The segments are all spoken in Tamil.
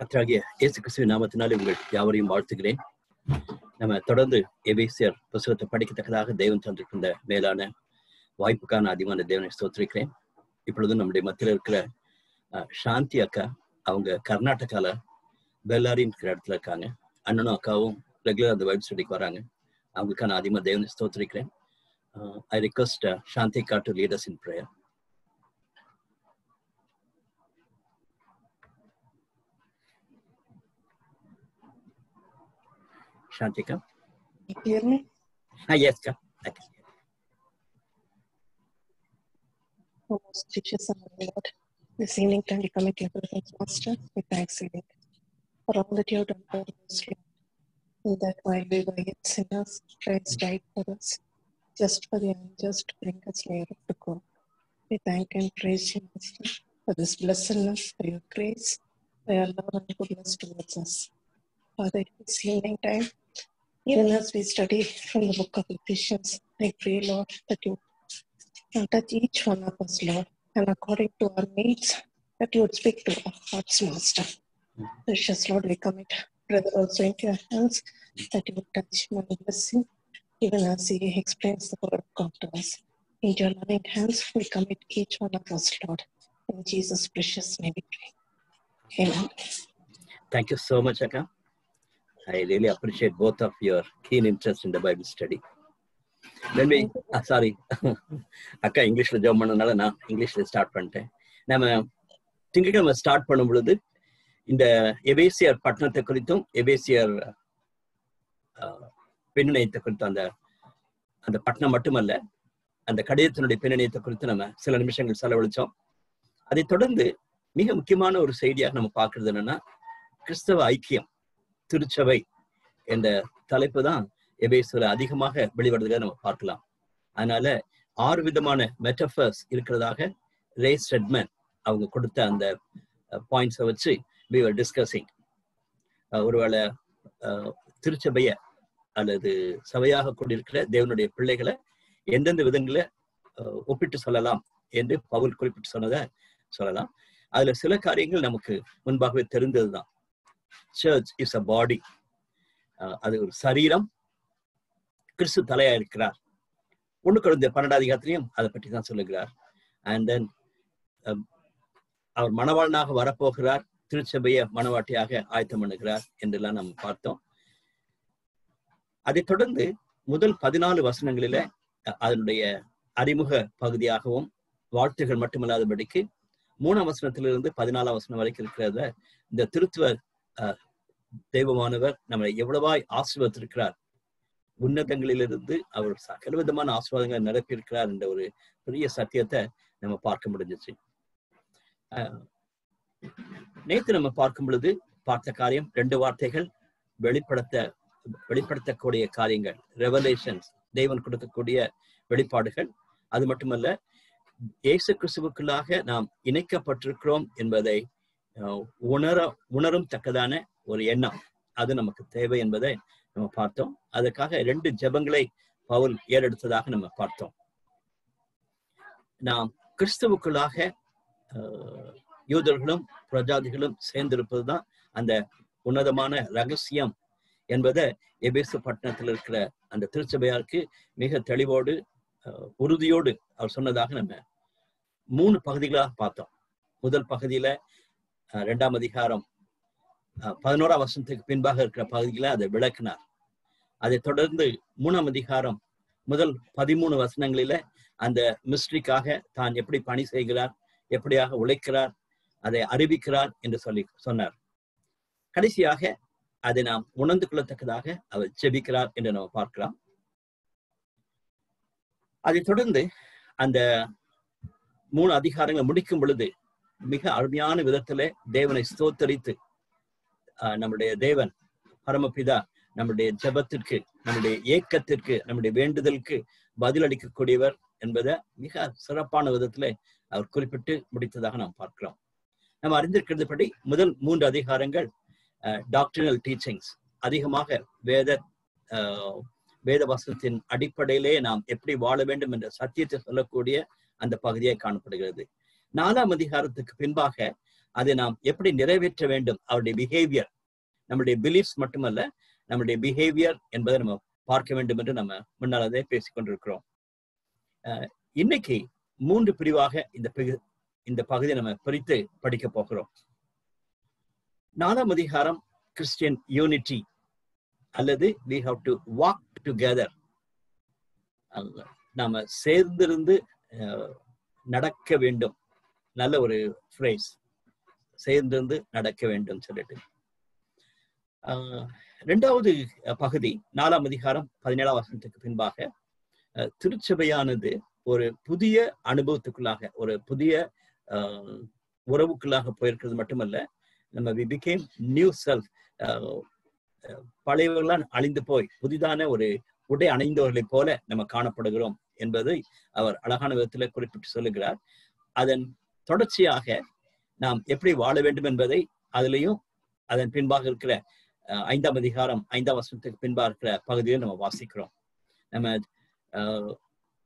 கர்த்தராகிய இயேசு கிறிஸ்துவின் நாமத்தினாலே உங்கள் யாவரையும் வாழ்த்துகிறேன் நம்ம தொடர்ந்து எபேசியர் புஸ்தகத்தை படிக்கத்தக்கதாக தேவன் தந்திருக்கின்ற மேலான வாய்ப்புக்கான அதிகமான தேவனை ஸ்தோத்திரிக்கிறேன் இப்பொழுது நம்முடைய மத்தியில் இருக்கிற அஹ், சாந்தி அக்கா அவங்க கர்நாடகால பெல்லாரின்ற இடத்துல இருக்காங்க அண்ணனும் அக்காவும் ரெகுலர் அந்த வைப் ஸ்டடிக்கு வராங்க அவங்களுக்கான அதிகமாக தேவனை ஸ்தோத்திரிக்கிறேன் ஐ ரிக்வஸ்ட் சாந்தி அக்கா to leaders in prayer Shanti அக்கா You hear me? Ah, yes, அக்கா I can hear. Oh, most gracious and loving Lord, this evening time we commit your presence, Master, with thanksgiving for all that you have done for us, Lord. In that while we were yet sinners, Christ died for us, just for the unjust to bring us near to God. We thank and praise you, Master, for this blessedness, for your grace, for your love and goodness towards us. Father, this evening time, even as we study from the book of Ephesians, I pray, Lord, that you and touch each one of us, Lord, and according to our needs, that you would speak to our hearts, Master. Precious Lord, we commit brother also into your hands, that you would touch him and bless him, even as he explains the word of God to us. In your loving hands, we commit each one of us, Lord. In Jesus' precious name we pray. Amen. Thank you so much, Akka. I really appreciate both of your keen interest in the Bible study. Let me, ah, sorry, அக்கா இங்கிலீஷ்ல ஜாப் பண்ணனால நான் இங்கிலீஷ்ல ஸ்டார்ட் பண்ணிட்டேன் நம்ம திங்கட்கிழமை ஸ்டார்ட் பண்ணும் பொழுது இந்த எபேசியர் பட்டணத்தை குறித்தும் எபேசியர் ஆஹ், பின்னணியத்தை குறித்தும் அந்த அந்த பட்டணம் மட்டுமல்ல அந்த கடிதத்தினுடைய பின்னணியத்தை குறித்து நம்ம சில நிமிஷங்கள் செலவழிச்சோம் அதைத் தொடர்ந்து மிக முக்கியமான ஒரு செய்தியாக நம்ம பார்க்கிறது என்னன்னா கிறிஸ்தவ ஐக்கியம் திருச்சபை என்ற தலைப்பு தான் எபேசுல அதிகமாக வெளிவடுறதை நம்ம பார்க்கலாம் அதனால ஆறு விதமான மெட்டபர்ஸ் இருக்கிறதாக ரே ஸ்டெட்மன் அவங்க கொடுத்த அந்த பாயிண்ட்ஸை வச்சு we were டிஸ்கஸிங் ஒருவேளை அஹ், திருச்சபைய அல்லது சபையாக கொண்டிருக்கிற தேவனுடைய பிள்ளைகளை எந்தெந்த விதங்களை அஹ், ஒப்பிட்டு சொல்லலாம் என்று பவுல் குறிப்பிட்டு சொன்னதை சொல்லலாம் அதுல சில காரியங்கள் நமக்கு முன்பாகவே தெரிந்ததுதான் சர்ச் இஸ் அ பாடி அது ஒரு சரீரம் கிறிஸ்து தலையா இருக்கிறார் ஒண்ணு குழந்தை பன்னெண்டாம் அதிகாரத்திலையும் அதை பற்றி தான் சொல்லுகிறார் அண்ட் தென் அவர் மணவாளனாக வரப்போகிறார் திருச்சபைய மணவாட்டியாக ஆயத்தம் பண்ணுகிறார் என்றெல்லாம் நம்ம பார்த்தோம் அதைத் தொடர்ந்து முதல் பதினாலு வசனங்களில அஹ், அதனுடைய அறிமுக பகுதியாகவும் வாழ்த்துகள் மட்டுமல்லாதபடிக்கு மூணாம் வசனத்திலிருந்து பதினாலாம் வசனம் வரைக்கும் இருக்கிறத இந்த திருத்துவ அஹ், தெய்வமானவர் நம்மை எவ்வளவாய் ஆசீர்வதித்திருக்கிறார் உன்னதங்களிலிருந்து அவர் சகல விதமான ஆசீர்வாதங்களை நிரப்பியிருக்கிறார் என்ற ஒரு பெரிய சத்தியத்தை நம்ம பார்க்க முடிஞ்சிச்சு அஹ், நேத்து நம்ம பார்க்கும் பொழுது பார்த்த காரியம் ரெண்டு வார்த்தைகள் வெளிப்படுத்த வெளிப்படுத்தக்கூடிய காரியங்கள் ரெவலேஷன்ஸ் தேவன் கொடுக்கக்கூடிய வெளிப்பாடுகள் அது மட்டுமல்ல இயேசு கிறிஸ்துவுக்குள்ளாக நாம் இணைக்கப்பட்டிருக்கிறோம் என்பதை அஹ், உணர உணரும் தக்கதான ஒரு எண்ணம் அது நமக்கு தேவை என்பதை நம்ம பார்த்தோம் அதற்காக ரெண்டு ஜெபங்களை பவுல் ஏறெடுத்ததாக நம்ம பார்த்தோம் நாம் கிறிஸ்துவுக்குள்ளாக அஹ், யூதர்களும் பிரஜாதிகளும் சேர்ந்திருப்பதுதான் அந்த உன்னதமான ரகசியம் என்பதை எபேசு பட்டணத்தில் இருக்கிற அந்த திருச்சபையாருக்கு மிக தெளிவோடு அஹ், உறுதியோடு அவர் சொன்னதாக நம்ம மூணு பகுதிகளாக பார்த்தோம் முதல் பகுதியில அஹ், ரெண்டாம் அதிகாரம் அஹ், பதினோராம் வருஷத்துக்கு பின்பாக இருக்கிற பகுதியில அதை விளக்கினார் அதைத் தொடர்ந்து மூணாம் அதிகாரம் முதல் பதிமூணு வசனங்களில அந்த மிஸ்ட்ரிக்காக தான் எப்படி பணி செய்கிறார் எப்படியாக உழைக்கிறார் அதை அறிவிக்கிறார் என்று சொல்லி சொன்னார் கடைசியாக அதை நாம் உணர்ந்து கொள்ளத்தக்கதாக அவர் ஜெபிக்கிறார் என்று நம்ம பார்க்கலாம் அதைத் தொடர்ந்து அந்த மூணு அதிகாரங்களை முடிக்கும் பொழுது மிக அருமையான விதத்திலே தேவனை ஸ்தோத்தரித்து ஆஹ், நம்முடைய தேவன் பரமபிதா நம்முடைய ஜெபத்திற்கு நம்முடைய ஏக்கத்திற்கு நம்முடைய வேண்டுதலுக்கு பதிலளிக்கக்கூடியவர் என்பதை மிக சிறப்பான விதத்திலே அவர் குறிப்பிட்டு முடித்ததாக நாம் பார்க்கிறோம் நம்ம அறிந்திருக்கிறதுபடி முதல் மூன்று அதிகாரங்கள் டாக்டரினல் டீச்சிங்ஸ் அதிகமாக வேத ஆஹ், வேத வசனத்தின் அடிப்படையிலே நாம் எப்படி வாழ வேண்டும் என்ற சத்தியத்தை சொல்லக்கூடிய அந்த பகுதியை காணப்படுகிறது நாலாம் அதிகாரத்துக்கு பின்பாக அதை நாம் எப்படி நிறைவேற்ற வேண்டும் அவருடைய பிஹேவியர் நம்முடைய பிலீஃப்ஸ் மட்டுமல்ல நம்முடைய பிஹேவியர் என்பதை நம்ம பார்க்க வேண்டும் என்று நம்ம முன்னாலே பேசிக் கொண்டிருக்கிறோம் அஹ் இன்னைக்கு மூன்று பிரிவாக இந்த பகு- இந்த பகுதியை நம்ம பிரித்து படிக்க போகிறோம் நாலாம் அதிகாரம் கிறிஸ்டியன் யூனிட்டி அல்லது we have to walk together நாம சேர்ந்திருந்து அஹ், நடக்க வேண்டும் நல்ல ஒரு ஃப்ரேஸ் சேர்ந்திருந்து நடக்க வேண்டும் சொல்லிட்டு ஆஹ், ரெண்டாவது அஹ், பகுதி நாலாம் அதிகாரம் பதினேழாம் வசனத்துக்கு பின்பாக அஹ், திருச்சபையானது ஒரு புதிய அனுபவத்துக்குள்ளாக ஒரு புதிய ஆஹ், உறவுக்குள்ளாக போயிருக்கிறது மட்டுமல்ல நம்ம வி பிகேம் நியூ செல்ஃப் பழையவர்களால் அழிந்து போய் புதிதான ஒரு உடை அணைந்தவர்களைப் போல நம்ம காணப்படுகிறோம் என்பதை அவர் அழகான விதத்தில் குறிப்பிட்டு சொல்லுகிறார் அதன் தொடர்ச்சியாக நாம் எப்படி வாழ வேண்டும் என்பதை அதிலையும் அதன் பின்பாக இருக்கிற அஹ், ஐந்தாம் அதிகாரம் ஐந்தாம் வசனத்துக்கு பின்பாக இருக்கிற பகுதியை நம்ம வாசிக்கிறோம் நம்ம அஹ்,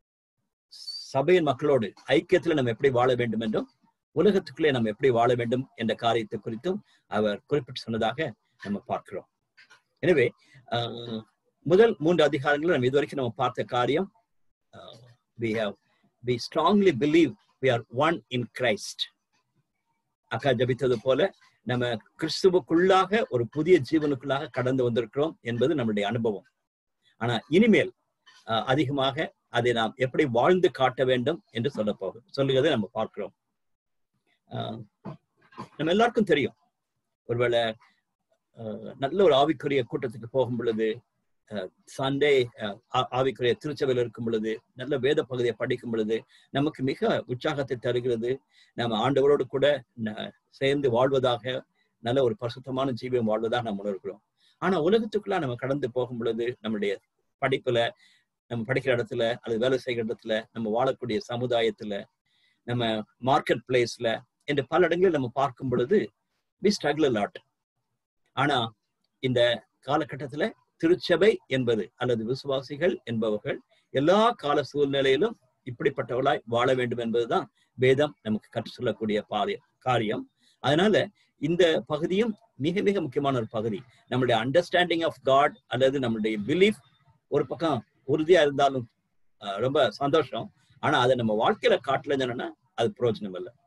சபையின் மக்களோடு ஐக்கியத்துல நம்ம எப்படி வாழ வேண்டும் என்றும் உலகத்துக்குள்ளே நம்ம எப்படி வாழ வேண்டும் என்ற காரியத்தை குறித்தும் அவர் குறிப்பிட்டு சொன்னதாக நம்ம பார்க்கிறோம் எனவே அஹ், முதல் மூன்று அதிகாரங்களும் நம்ம இதுவரைக்கும் நம்ம பார்த்த காரியம் we have we strongly believe we are one in Christ அக்கா ஜபித்தது போல நம்ம கிறிஸ்துவுக்குள்ளாக ஒரு புதிய ஜீவனுக்குள்ளாக கடந்து வந்திருக்கிறோம் என்பது நம்முடைய அனுபவம் ஆனா இனிமேல் அஹ், அதிகமாக அதை நாம் எப்படி வாழ்ந்து காட்ட வேண்டும் என்று சொல்ல போக சொல்லுகிறதை நம்ம பார்க்கிறோம் அஹ், நம்ம எல்லாருக்கும் தெரியும் ஒருவேளை அஹ், நல்ல ஒரு ஆவிக்குரிய கூட்டத்துக்கு போகும் பொழுது சண்டே ஆவிக்குரிய திருச்சபையில் இருக்கும் பொழுது நல்ல வேத பகுதியை படிக்கும் பொழுது நமக்கு மிக உற்சாகத்தை தருகிறது நம்ம ஆண்டவரோடு கூட ந- சேர்ந்து வாழ்வதாக நல்ல ஒரு பரிசுத்தமான ஜீவியம் வாழ்வதாக நம்ம உணர்கிறோம் ஆனா உலகத்துக்குள்ள நம்ம கடந்து போகும் பொழுது நம்முடைய படிப்புல நம்ம படிக்கிற இடத்துல அல்லது வேலை செய்கிற இடத்துல நம்ம வாழக்கூடிய சமுதாயத்துல நம்ம மார்க்கெட் பிளேஸ்ல என்று பல இடங்களில் நம்ம பார்க்கும் பொழுது வி ஸ்ட்ரகிள் லாட் ஆனா இந்த காலகட்டத்துல திருச்சபை என்பது அல்லது விசுவாசிகள் என்பவர்கள் எல்லா கால சூழ்நிலையிலும் இப்படிப்பட்டவர்களாய் வாழ வேண்டும் என்பதுதான் வேதம் நமக்கு கற்று சொல்லக்கூடிய பாரிய காரியம் அதனால இந்த பகுதியும் மிக மிக முக்கியமான ஒரு பகுதி நம்மளுடைய அண்டர்ஸ்டாண்டிங் ஆஃப் காட் அல்லது நம்மளுடைய பிலீஃப் ஒரு பக்கம் உறுதியா இருந்தாலும் அஹ், ரொம்ப சந்தோஷம் ஆனா அதை நம்ம வாழ்க்கையில காட்டலன்னு சொன்னா அது பிரயோஜனம் இல்லை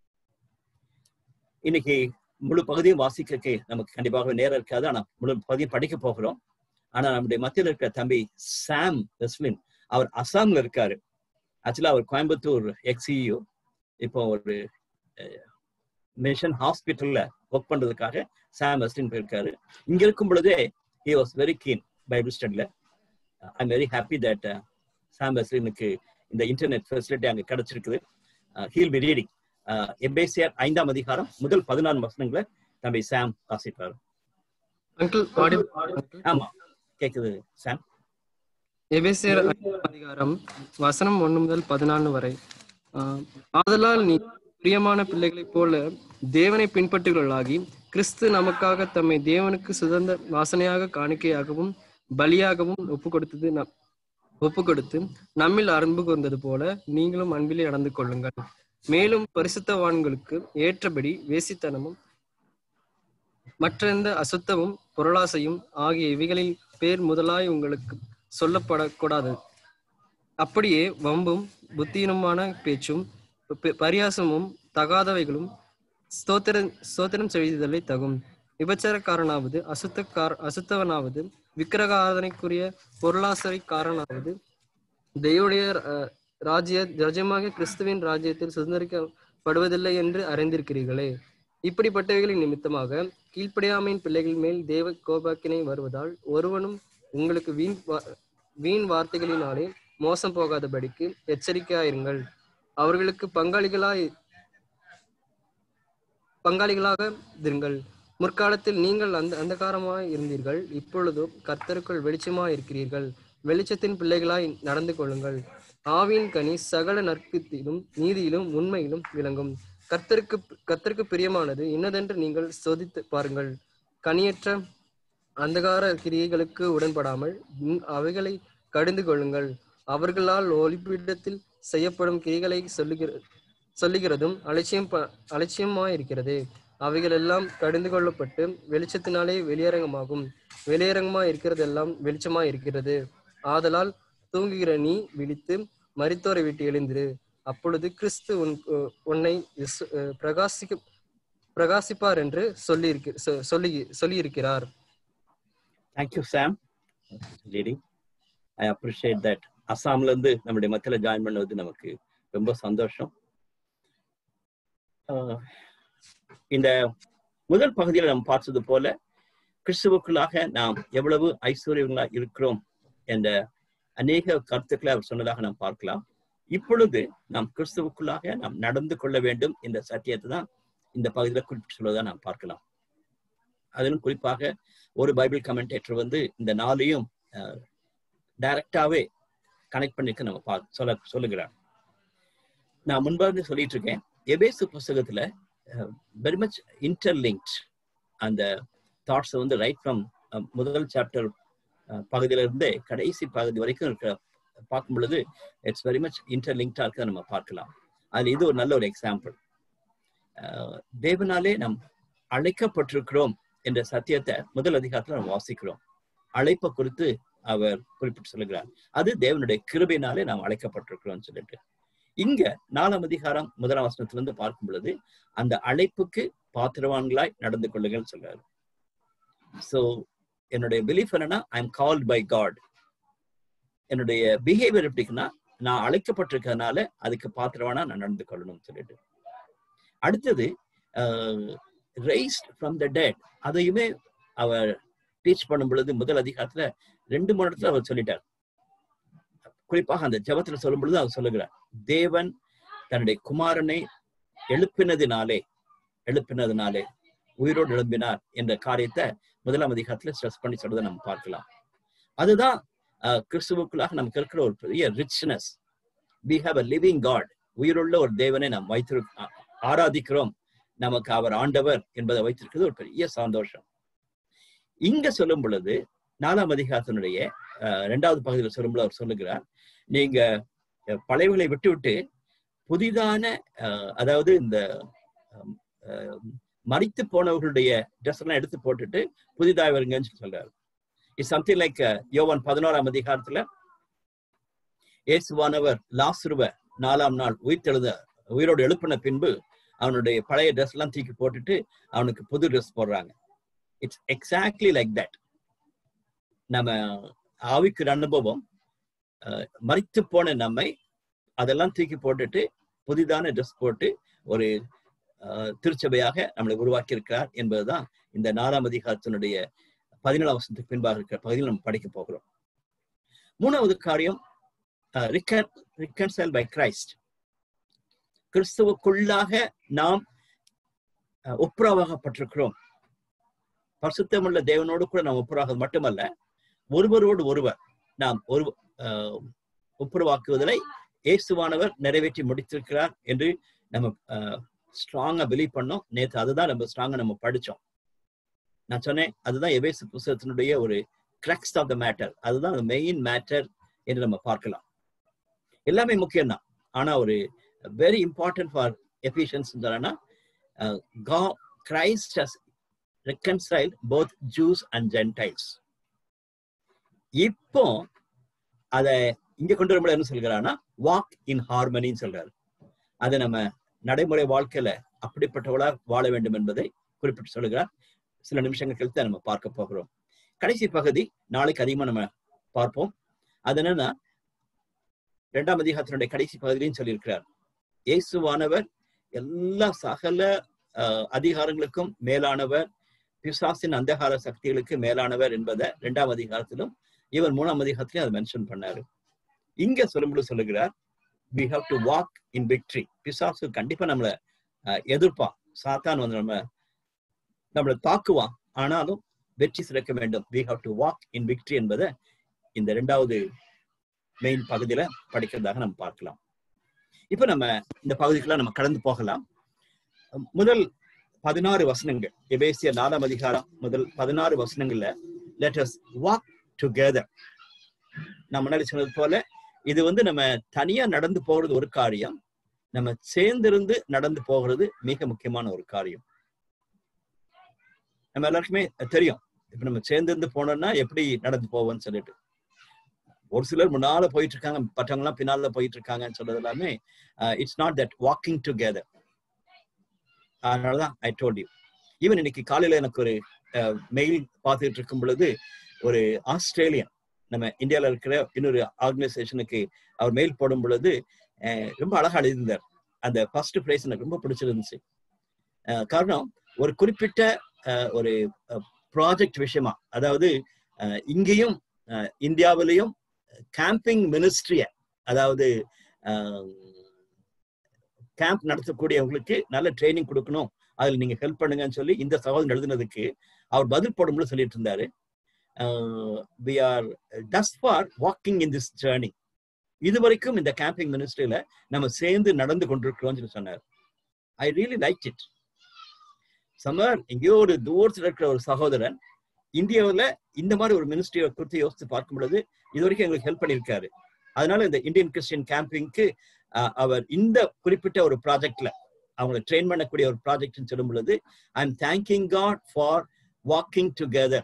இன்னைக்கு முழு பகுதியும் வாசிக்கிறதுக்கு நமக்கு கண்டிப்பாக நேரம் இருக்காது ஆனா முழு பகுதியும் படிக்க போகிறோம் ஆனா நம்முடைய மத்தியில் இருக்கிற தம்பி சாம் வெஸ்லின் அவர் அசாம்ல இருக்காரு ஆக்சுவலா அவர் கோயம்புத்தூர் எக்ஸியு இப்போ ஒரு மிஷன் ஹாஸ்பிட்டல்ல ஒர்க் பண்றதுக்காக சாம் வெஸ்லின் போயிருக்காரு இங்க இருக்கும் பொழுதே he was very keen Bible ஸ்டடியில I am very happy that Sam வெஸ்லினுக்கு இந்த இன்டர்நெட் ஃபெசிலிட்டி அங்க கிடைச்சிருக்குது ஹீல் பி ரீடிங் எபேசியர் ஐந்தாம் அதிகாரம் முதல் பதினாறு வசனங்களை தம்பி சாம் வாசிப்பாரு அங்கிள் audible- uncle? ஆமா கேக்குது சாம் எபேசியர் ஐந்தாம் அதிகாரம் வசனம் ஒண்ணு முதல் பதினாலு வரை ஆஹ், ஆதலால் நீ பிரியமான பிள்ளைகளைப் போல தேவனை பின்பற்றுகளாகி கிறிஸ்து நமக்காக தம்மை தேவனுக்கு சுதந்திர வாசனையாக காணிக்கையாகவும் பலியாகவும் ஒப்பு கொடுத்தது நம் ஒப்பு கொடுத்து நம்மில் அன்பு கூர்ந்தது போல நீங்களும் அன்பிலே நடந்து கொள்ளுங்கள் மேலும் பரிசுத்தவான்களுக்கு ஏற்றபடி வேசித்தனமும் மற்ற எந்த அசுத்தமும் பொருளாசையும் ஆகிய இவைகளில் பேர் முதலாய் உங்களுக்கு சொல்லப்படக்கூடாது அப்படியே வம்பும் புத்தீனமான பேச்சும் ப- பரியாசமும் தகாதவைகளும் ஸ்தோத்திர ஸ்தோத்திரம் செய்தலை தகும் விபச்சாரக்காரனாவது அசுத்தக்கார அசுத்தவனாவது விக்கிரக ஆராதனைக்குரிய பொருளாசரைக்காரனாவது தெய்வடைய அஹ், ராஜ்ய ராஜ்யமாக கிறிஸ்துவின் ராஜ்யத்தில் சுதந்திரிக்கப்படுவதில்லை என்று அறிந்திருக்கிறீர்களே இப்படிப்பட்டவைகளின் நிமித்தமாக கீழ்ப்படியாமையின் பிள்ளைகள் மேல் தேவ கோபாக்கினை வருவதால் ஒருவனும் உங்களுக்கு வீண் வா- வீண் வார்த்தைகளினாலே மோசம் போகாதபடிக்கு எச்சரிக்கையாயிருங்கள் அவர்களுக்கு பங்காளிகளாய் பங்காளிகளாக இருங்கள் முற்காலத்தில் நீங்கள் அந்த அந்தகாரமாய் இருந்தீர்கள் இப்பொழுதோ கர்த்தருக்குள் வெளிச்சமாய் இருக்கிறீர்கள் வெளிச்சத்தின் பிள்ளைகளாய் நடந்து கொள்ளுங்கள் ஆவியின் கனி சகல நற்கத்திலும் நீதியிலும் உண்மையிலும் விளங்கும் கர்த்தருக்கு கர்த்தருக்கு பிரியமானது இன்னதென்று நீங்கள் சோதித்து பாருங்கள் கனியற்ற அந்தகார கிரியைகளுக்கு உடன்படாமல் உம் அவைகளை கடிந்து கொள்ளுங்கள் அவர்களால் ஒளிப்பிடத்தில் செய்யப்படும் கிரிகளை சொல்லுகிற சொல்லுகிறதும் அலட்சியம் ப- அலட்சியமாயிருக்கிறது அவைகள் எல்லாம் கடிந்து கொள்ளப்பட்டு வெளிச்சத்தினாலே வெளியரங்கமாகும் வெளியரங்கமா இருக்கிறதெல்லாம் வெளிச்சமா இருக்கிறது ஆதலால் தூங்குகிற நீ விழித்து மரித்தோரை விட்டு எழுந்திரு அப்பொழுது கிறிஸ்து உன் உன்னை விசு- அஹ் பிரகாசிக்க பிரகாசிப்பார் என்று சொல்லி சொல்லி சொல்லியிருக்கிறார் thank you Sam leading I appreciate that அஸ்ஸாம்ல இருந்து நம்முடைய மத்தியில ஜாயின் பண்ணுவது நமக்கு ரொம்ப சந்தோஷம் ஆஹ் இந்த முதல் பகுதியில் நாம் பார்த்தது போல கிறிஸ்துவுக்குள்ளாக நாம் எவ்வளவு ஐஸ்வர்யங்களா இருக்கிறோம் என்ற அநேக கருத்துக்களை அவர் சொன்னதாக நாம் பார்க்கலாம் இப்பொழுது நாம் கிறிஸ்துவுக்குள்ளாக நாம் நடந்து கொள்ள வேண்டும் என்ற சத்தியத்தை தான் இந்த பகுதியில் குறிப்பிட்டு சொல்வதை நாம் பார்க்கலாம் அதிலும் குறிப்பாக ஒரு பைபிள் கமெண்டேட்டர் வந்து இந்த நாளையும் டைரக்டாவே கனெக்ட் பண்ணிக்க நம்ம பா சொல்ல சொல்லுகிறார் நான் முன்பாக சொல்லிட்டு இருக்கேன் எபேசு புஸ்தகத்துல வெரி மச் இன்டர்லிங்க்ட் அந்த தாட்ஸ் வந்து ரைட் ஃப்ரம் முதல் சாப்டர் பகுதியில இருந்தே கடைசி பகுதி வரைக்கும் இருக்கிற பார்க்கும் பொழுது இட்ஸ் வெரி மச் இன்டர்லிங்க்டா இருக்க நம்ம பார்க்கலாம் அதுல இது ஒரு நல்ல ஒரு எக்ஸாம்பிள் தேவனாலே நாம் அழைக்கப்பட்டிருக்கிறோம் என்ற சத்தியத்தை முதல் அதிகாரத்துல நம்ம வாசிக்கிறோம் அழைப்பை குறித்து அவர் குறிப்பிட்டு சொல்லுகிறார் அது தேவனுடைய கிருபையினாலே நாம் அழைக்கப்பட்டிருக்கிறோம் சொல்லிட்டு இங்க நாலாம் அதிகாரம் முதலாம் வசனத்துல இருந்து பார்க்கும் பொழுது அந்த அழைப்புக்கு பாத்திரவான்களாய் நடந்து கொள்ளுங்கள் சொல்றாரு சோ என்னுடைய பிலீஃப் என்னன்னா I am called by God என்னுடைய பிஹேவியர் எப்படின்னா நான் அழைக்கப்பட்டிருக்கிறதுனால அதுக்கு பாத்திரவானா நான் நடந்து கொள்ளணும்னு சொல்லிட்டு அடுத்தது ரைஸ்ட் ஃப்ரம் த டெட் அதையுமே அவர் டீச் பண்ணும் பொழுது முதல் அதிகாரத்துல ரெண்டு மூணு இடத்துல அவர் சொல்லிட்டார் குறிப்பாக அந்த ஜபத்துல சொல்லும் பொழுது அவர் சொல்லுகிறார் தேவன் தன்னுடைய குமாரனை எழுப்பினதினாலே எழுப்பினதினாலே உயிரோடு எழும்பினார் என்ற காரியத்தை முதலாம் அதிகாரத்துல ஸ்ட்ரெஸ் பண்ணி சொல்றதை நம்ம பார்க்கலாம் அதுதான் கிறிஸ்துவுக்குள்ளாக நமக்கு இருக்கிற ஒரு பெரிய richness we have a living God உயிருள்ள ஒரு தேவனை நாம் வைத்திரு ஆராதிக்கிறோம் நமக்கு அவர் ஆண்டவர் என்பதை வைத்திருக்கிறது ஒரு பெரிய சந்தோஷம் இங்க சொல்லும் பொழுது நாலாம் அதிகாரத்தினுடைய இரண்டாவது பகுதியில் சொல்லும் பொழுது அவர் சொல்லுகிறார் நீங்க பழையவர்களை விட்டு விட்டு புதிதான அதாவது இந்த மறித்து போனவர்களுடைய ட்ரெஸ் எல்லாம் எடுத்து போட்டுட்டு புதிதாக வருங்கன்னு சொல்றாரு இட்ஸ் சம்திங் லைக் யோவன் பதினோராம் அதிகாரத்துல இயேசுவானவர் லாசுருவ நாலாம் நாள் உயிர்த்தெழுத உயிரோடு எழுப்பின பின்பு அவனுடைய பழைய ட்ரெஸ் எல்லாம் தூக்கி போட்டுட்டு அவனுக்கு புது ட்ரெஸ் போடுறாங்க இட்ஸ் எக்ஸாக்ட்லி லைக் தட் நம்ம ஆவிக்குற அனுபவம் மறித்து போன நம்மை அதெல்லாம் தூக்கி போட்டுட்டு புதிதான ட்ரெஸ் போட்டு ஒரு திருச்சபையாக நம்மளை உருவாக்கி இருக்கிறார் என்பதுதான் இந்த நாலாம் அதிகாரத்தினுடைய பதினேழாம் வருஷத்துக்கு பின்பாக இருக்கிற பகுதியில் நம்ம படிக்க போகிறோம் மூணாவது காரியம் ரிகன்சைல் பை கிரைஸ்ட் கிறிஸ்துவுக்குள்ளாக நாம் ஒப்புரவாகப்பட்டிருக்கிறோம் பரிசுத்தமுள்ள தேவனோடு கூட நாம் ஒப்புரவாக மட்டுமல்ல ஒருவரோடு ஒருவர் நாம் ஒரு ஒப்புரவாக்குவதை இயேசுவானவர் நிறைவேற்றி முடித்திருக்கிறார் என்று நம்ம ஸ்ட்ராங்கா பிலீவ் பண்ணோம் நேற்று அதுதான் நம்ம ஸ்ட்ராங்கா நம்ம படிச்சோம் நான் சொன்னேன் அதுதான் எபேசு புஸ்தகத்தினுடைய ஒரு கிரக்ஸ் ஆஃப் த மேட்டர் அதுதான் மெயின் மேட்டர் என்று நம்ம பார்க்கலாம் எல்லாமே முக்கியம் தான் ஆனா ஒரு வெரி இம்பார்ட்டன்ட் ஃபார் எஃபிஷியன்ஸ் சொன்னா Christ has reconciled both Jews and Gentiles இப்போ அதை இங்க கொண்டு வரும்போது என்ன சொல்கிறான்னா வாக் இன் ஹார்மனின்னு சொல்றாரு அதை நம்ம நடைமுறை வாழ்க்கையில அப்படிப்பட்டவளா வாழ வேண்டும் என்பதை குறிப்பிட்டு சொல்லுகிறார் சில நிமிஷங்கள் கழித்து நம்ம பார்க்க போகிறோம் கடைசி பகுதி நாளைக்கு அதிகமா நம்ம பார்ப்போம் அது என்னன்னா இரண்டாம் அதிகாரத்தினுடைய கடைசி பகுதியிலையும் சொல்லியிருக்கிறார் இயேசுவானவர் எல்லா சகல அதிகாரங்களுக்கும் மேலானவர் பிசாசின் அந்தகார சக்திகளுக்கு மேலானவர் என்பதை இரண்டாம் அதிகாரத்திலும் இவர் மூணாம் அதிகாரத்திலையும் அதை மென்ஷன் பண்ணாரு இங்க சொல்லும்போது சொல்லுகிறார் we have to walk in victory பிசாசு கண்டிப்பா நம்மளை எதிர்ப்பான் சாத்தான் வந்து நம்ம நம்மளை தாக்குவான் ஆனாலும் வெற்றி சிறக்க வேண்டும் we have to walk in victory என்பதை இந்த இரண்டாவது மெயின் பகுதியில படிக்கிறதாக நம்ம பார்க்கலாம் இப்ப நம்ம இந்த பகுதிக்கெல்லாம் நம்ம கடந்து போகலாம் முதல் பதினாறு வசனங்கள் எபேசிய நாலாம் அதிகாரம் முதல் பதினாறு வசனங்கள்ல லெட் அஸ் வாக் டுகெதர் நான் முன்னாடி சொன்னது போல இது வந்து நம்ம தனியா நடந்து போறது ஒரு காரியம் நம்ம சேர்ந்திருந்து நடந்து போகிறது மிக முக்கியமான ஒரு காரியம் நம்ம எல்லாருக்குமே தெரியும் இப்ப நம்ம சேர்ந்திருந்து போனோம்னா எப்படி நடந்து போவோம்னு சொல்லிட்டு ஒரு சிலர் முன்னால போயிட்டு இருக்காங்க மற்றவங்க எல்லாம் பின்னால போயிட்டு இருக்காங்கன்னு சொல்றது எல்லாமே it's not that walking together அதனாலதான் ஐ டோல்ட் யூ ஈவன் இன்னைக்கு காலையில எனக்கு ஒரு மெயில் பார்த்துட்டு இருக்கும் பொழுது ஒரு ஆஸ்திரேலியன் நம்ம இந்தியாவில் இருக்கிற இன்னொரு ஆர்கனைசேஷனுக்கு அவர் மெயில் போடும் பொழுது அஹ், ரொம்ப அழகா எழுதியிருந்தார் அந்த ஃபர்ஸ்ட் பிளேஸ் எனக்கு ரொம்ப பிடிச்சிருந்துச்சு அஹ், காரணம் ஒரு குறிப்பிட்ட அஹ், ஒரு ப்ராஜெக்ட் விஷயமா அதாவது அஹ், இங்கேயும் அஹ், இந்தியாவிலையும் கேம்பிங் மினிஸ்ட்ரிய அதாவது கேம்ப் நடத்தக்கூடியவங்களுக்கு நல்ல ட்ரைனிங் கொடுக்கணும் அதுல நீங்க ஹெல்ப் பண்ணுங்கன்னு சொல்லி இந்த சகோதரன் எழுதுனதுக்கு அவர் பதில் போடும்போது சொல்லிட்டு இருந்தாரு we are dust for walking in this journey இது வரைக்கும் இந்த கேம்பிங் மினிஸ்ட்ரியில நம்ம சேர்ந்து நடந்து கொண்டிருக்கிறோம்னு சொல்லி சொன்னார் I really like it summer எங்கேயோ ஒரு தூரத்தில் இருக்கிற ஒரு சகோதரன் இந்தியாவில் இந்த மாதிரி ஒரு மினிஸ்ட்ரியை குறித்து யோசித்து பார்க்கும் பொழுது இது வரைக்கும் எங்களுக்கு ஹெல்ப் பண்ணியிருக்காரு அதனால இந்த இந்தியன் கிறிஸ்டியன் கேம்பிங்க்கு அவர் இந்த குறிப்பிட்ட ஒரு ப்ராஜெக்ட்ல அவங்களை ட்ரெயின் பண்ணக்கூடிய ஒரு ப்ராஜெக்ட்னு சொல்லும் பொழுது I am thanking God for walking together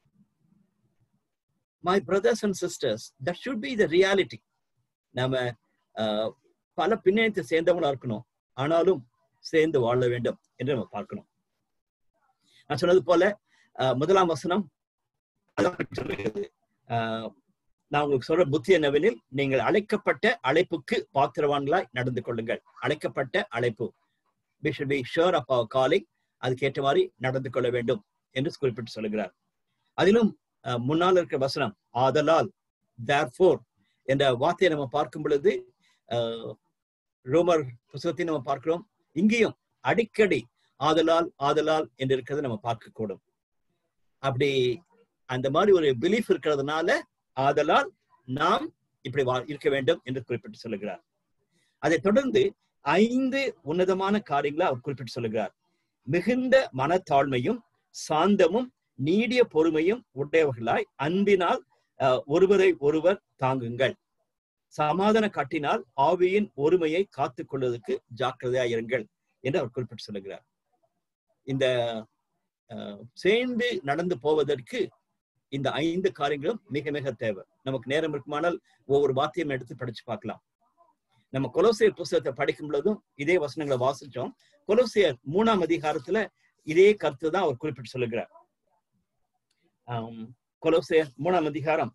my brothers and sisters that should be the reality நம்ம ஆஹ், பல பின்னணியத்தை சேர்ந்தவங்களா இருக்கணும் ஆனாலும் சேர்ந்து வாழ வேண்டும் என்று நம்ம பார்க்கணும் நான் சொன்னது போல ஆஹ், முதலாம் வசனம் அதான் சொல்லுகிறது. ஆஹ், நான் உங்களுக்கு சொல்ற புத்தி என்னவெனில் நீங்கள் அழைக்கப்பட்ட அழைப்புக்கு பாத்திரவான்களாய் நடந்து கொள்ளுங்கள் அழைக்கப்பட்ட அழைப்பு we should be sure of our calling அதுக்கேற்ற மாதிரி நடந்து கொள்ள வேண்டும் என்று குறிப்பிட்டு சொல்லுகிறார் அதிலும் அஹ், முன்னால் இருக்கிற வசனம் ஆதலால் therefore என்ற வார்த்தையை நம்ம பார்க்கும் பொழுது அஹ், ரோமர் புத்தகத்தை நம்ம பார்க்கிறோம் இங்கேயும் அடிக்கடி ஆதலால் ஆதலால் என்று இருக்கிறத நம்ம பார்க்க கூடும் அப்படி அந்த மாதிரி ஒரு பிலீஃப் இருக்கிறதுனால ஆதலால் நாம் இப்படி வா- இருக்க வேண்டும் என்று குறிப்பிட்டு சொல்லுகிறார் அதை தொடர்ந்து ஐந்து உன்னதமான காரியங்களை அவர் குறிப்பிட்டு சொல்லுகிறார் மிகுந்த மனத்தாழ்மையும் சாந்தமும் நீடிய பொறுமையும் உடையவர்களாய் அன்பினால் அஹ், ஒருவரை ஒருவர் தாங்குங்கள் சமாதான காட்டினால் ஆவியின் ஒருமையை காத்துக் கொள்வதற்கு ஜாக்கிரதையாயிருங்கள் என்று அவர் குறிப்பிட்டு சொல்லுகிறார் இந்த அஹ், சேர்ந்து நடந்து போவதற்கு இந்த ஐந்து காரியங்களும் மிக மிக தேவை நமக்கு நேரம் இருக்குமானால் ஒவ்வொரு வார்த்தையும் எடுத்து படிச்சு பார்க்கலாம் நம்ம கொலோசியர் புஸ்தகத்தை படிக்கும் பொழுதும் இதே வசனங்களை வாசிச்சோம் கொலோசியர் மூணாம் அதிகாரத்துல இதே கருத்து தான் அவர் குறிப்பிட்டு சொல்லுகிறார் ஆம், கொலோசியர் மூணாம் அதிகாரம்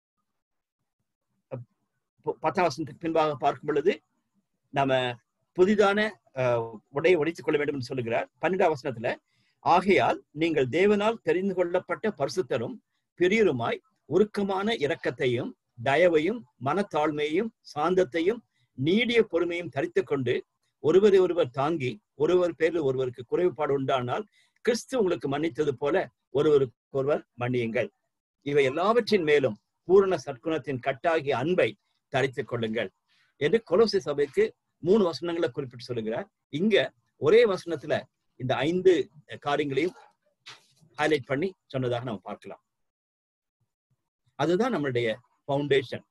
அப்- ப- பத்தாம் வசனத்துக்கு பின்பாக பார்க்கும் பொழுது நாம புதிதான அஹ், உடையை உடைத்துக் கொள்ள வேண்டும் என்று சொல்லுகிறார் பன்னெண்டாம் வசனத்துல ஆகையால் நீங்கள் தேவனால் தெரிந்து கொள்ளப்பட்ட பரிசுத்தரும் பெரியருமாய் உருக்கமான இரக்கத்தையும் தயவையும் மனத்தாழ்மையையும் சாந்தத்தையும் நீடிய பொறுமையும் தரித்துக் கொண்டு ஒருவரை ஒருவர் தாங்கி ஒருவர் பேரில் ஒருவருக்கு குறைவுபாடு உண்டானால் கிறிஸ்து உங்களுக்கு மன்னித்தது போல ஒருவருக்கு ஒருவர் மன்னியுங்கள் இவை எல்லாவற்றின் மேலும் பூரண சற்குணத்தின் கட்டாகிய அன்பை தரித்துக் கொள்ளுங்கள் என்று கொலோசி சபைக்கு மூணு வசனங்களை குறிப்பிட்டு சொல்லுகிறார் இங்க ஒரே வசனத்துல இந்த ஐந்து காரியங்களையும் ஹைலைட் பண்ணி சொன்னதாக நம்ம பார்க்கலாம் அதுதான் நம்மளுடைய ஃபவுண்டேஷன்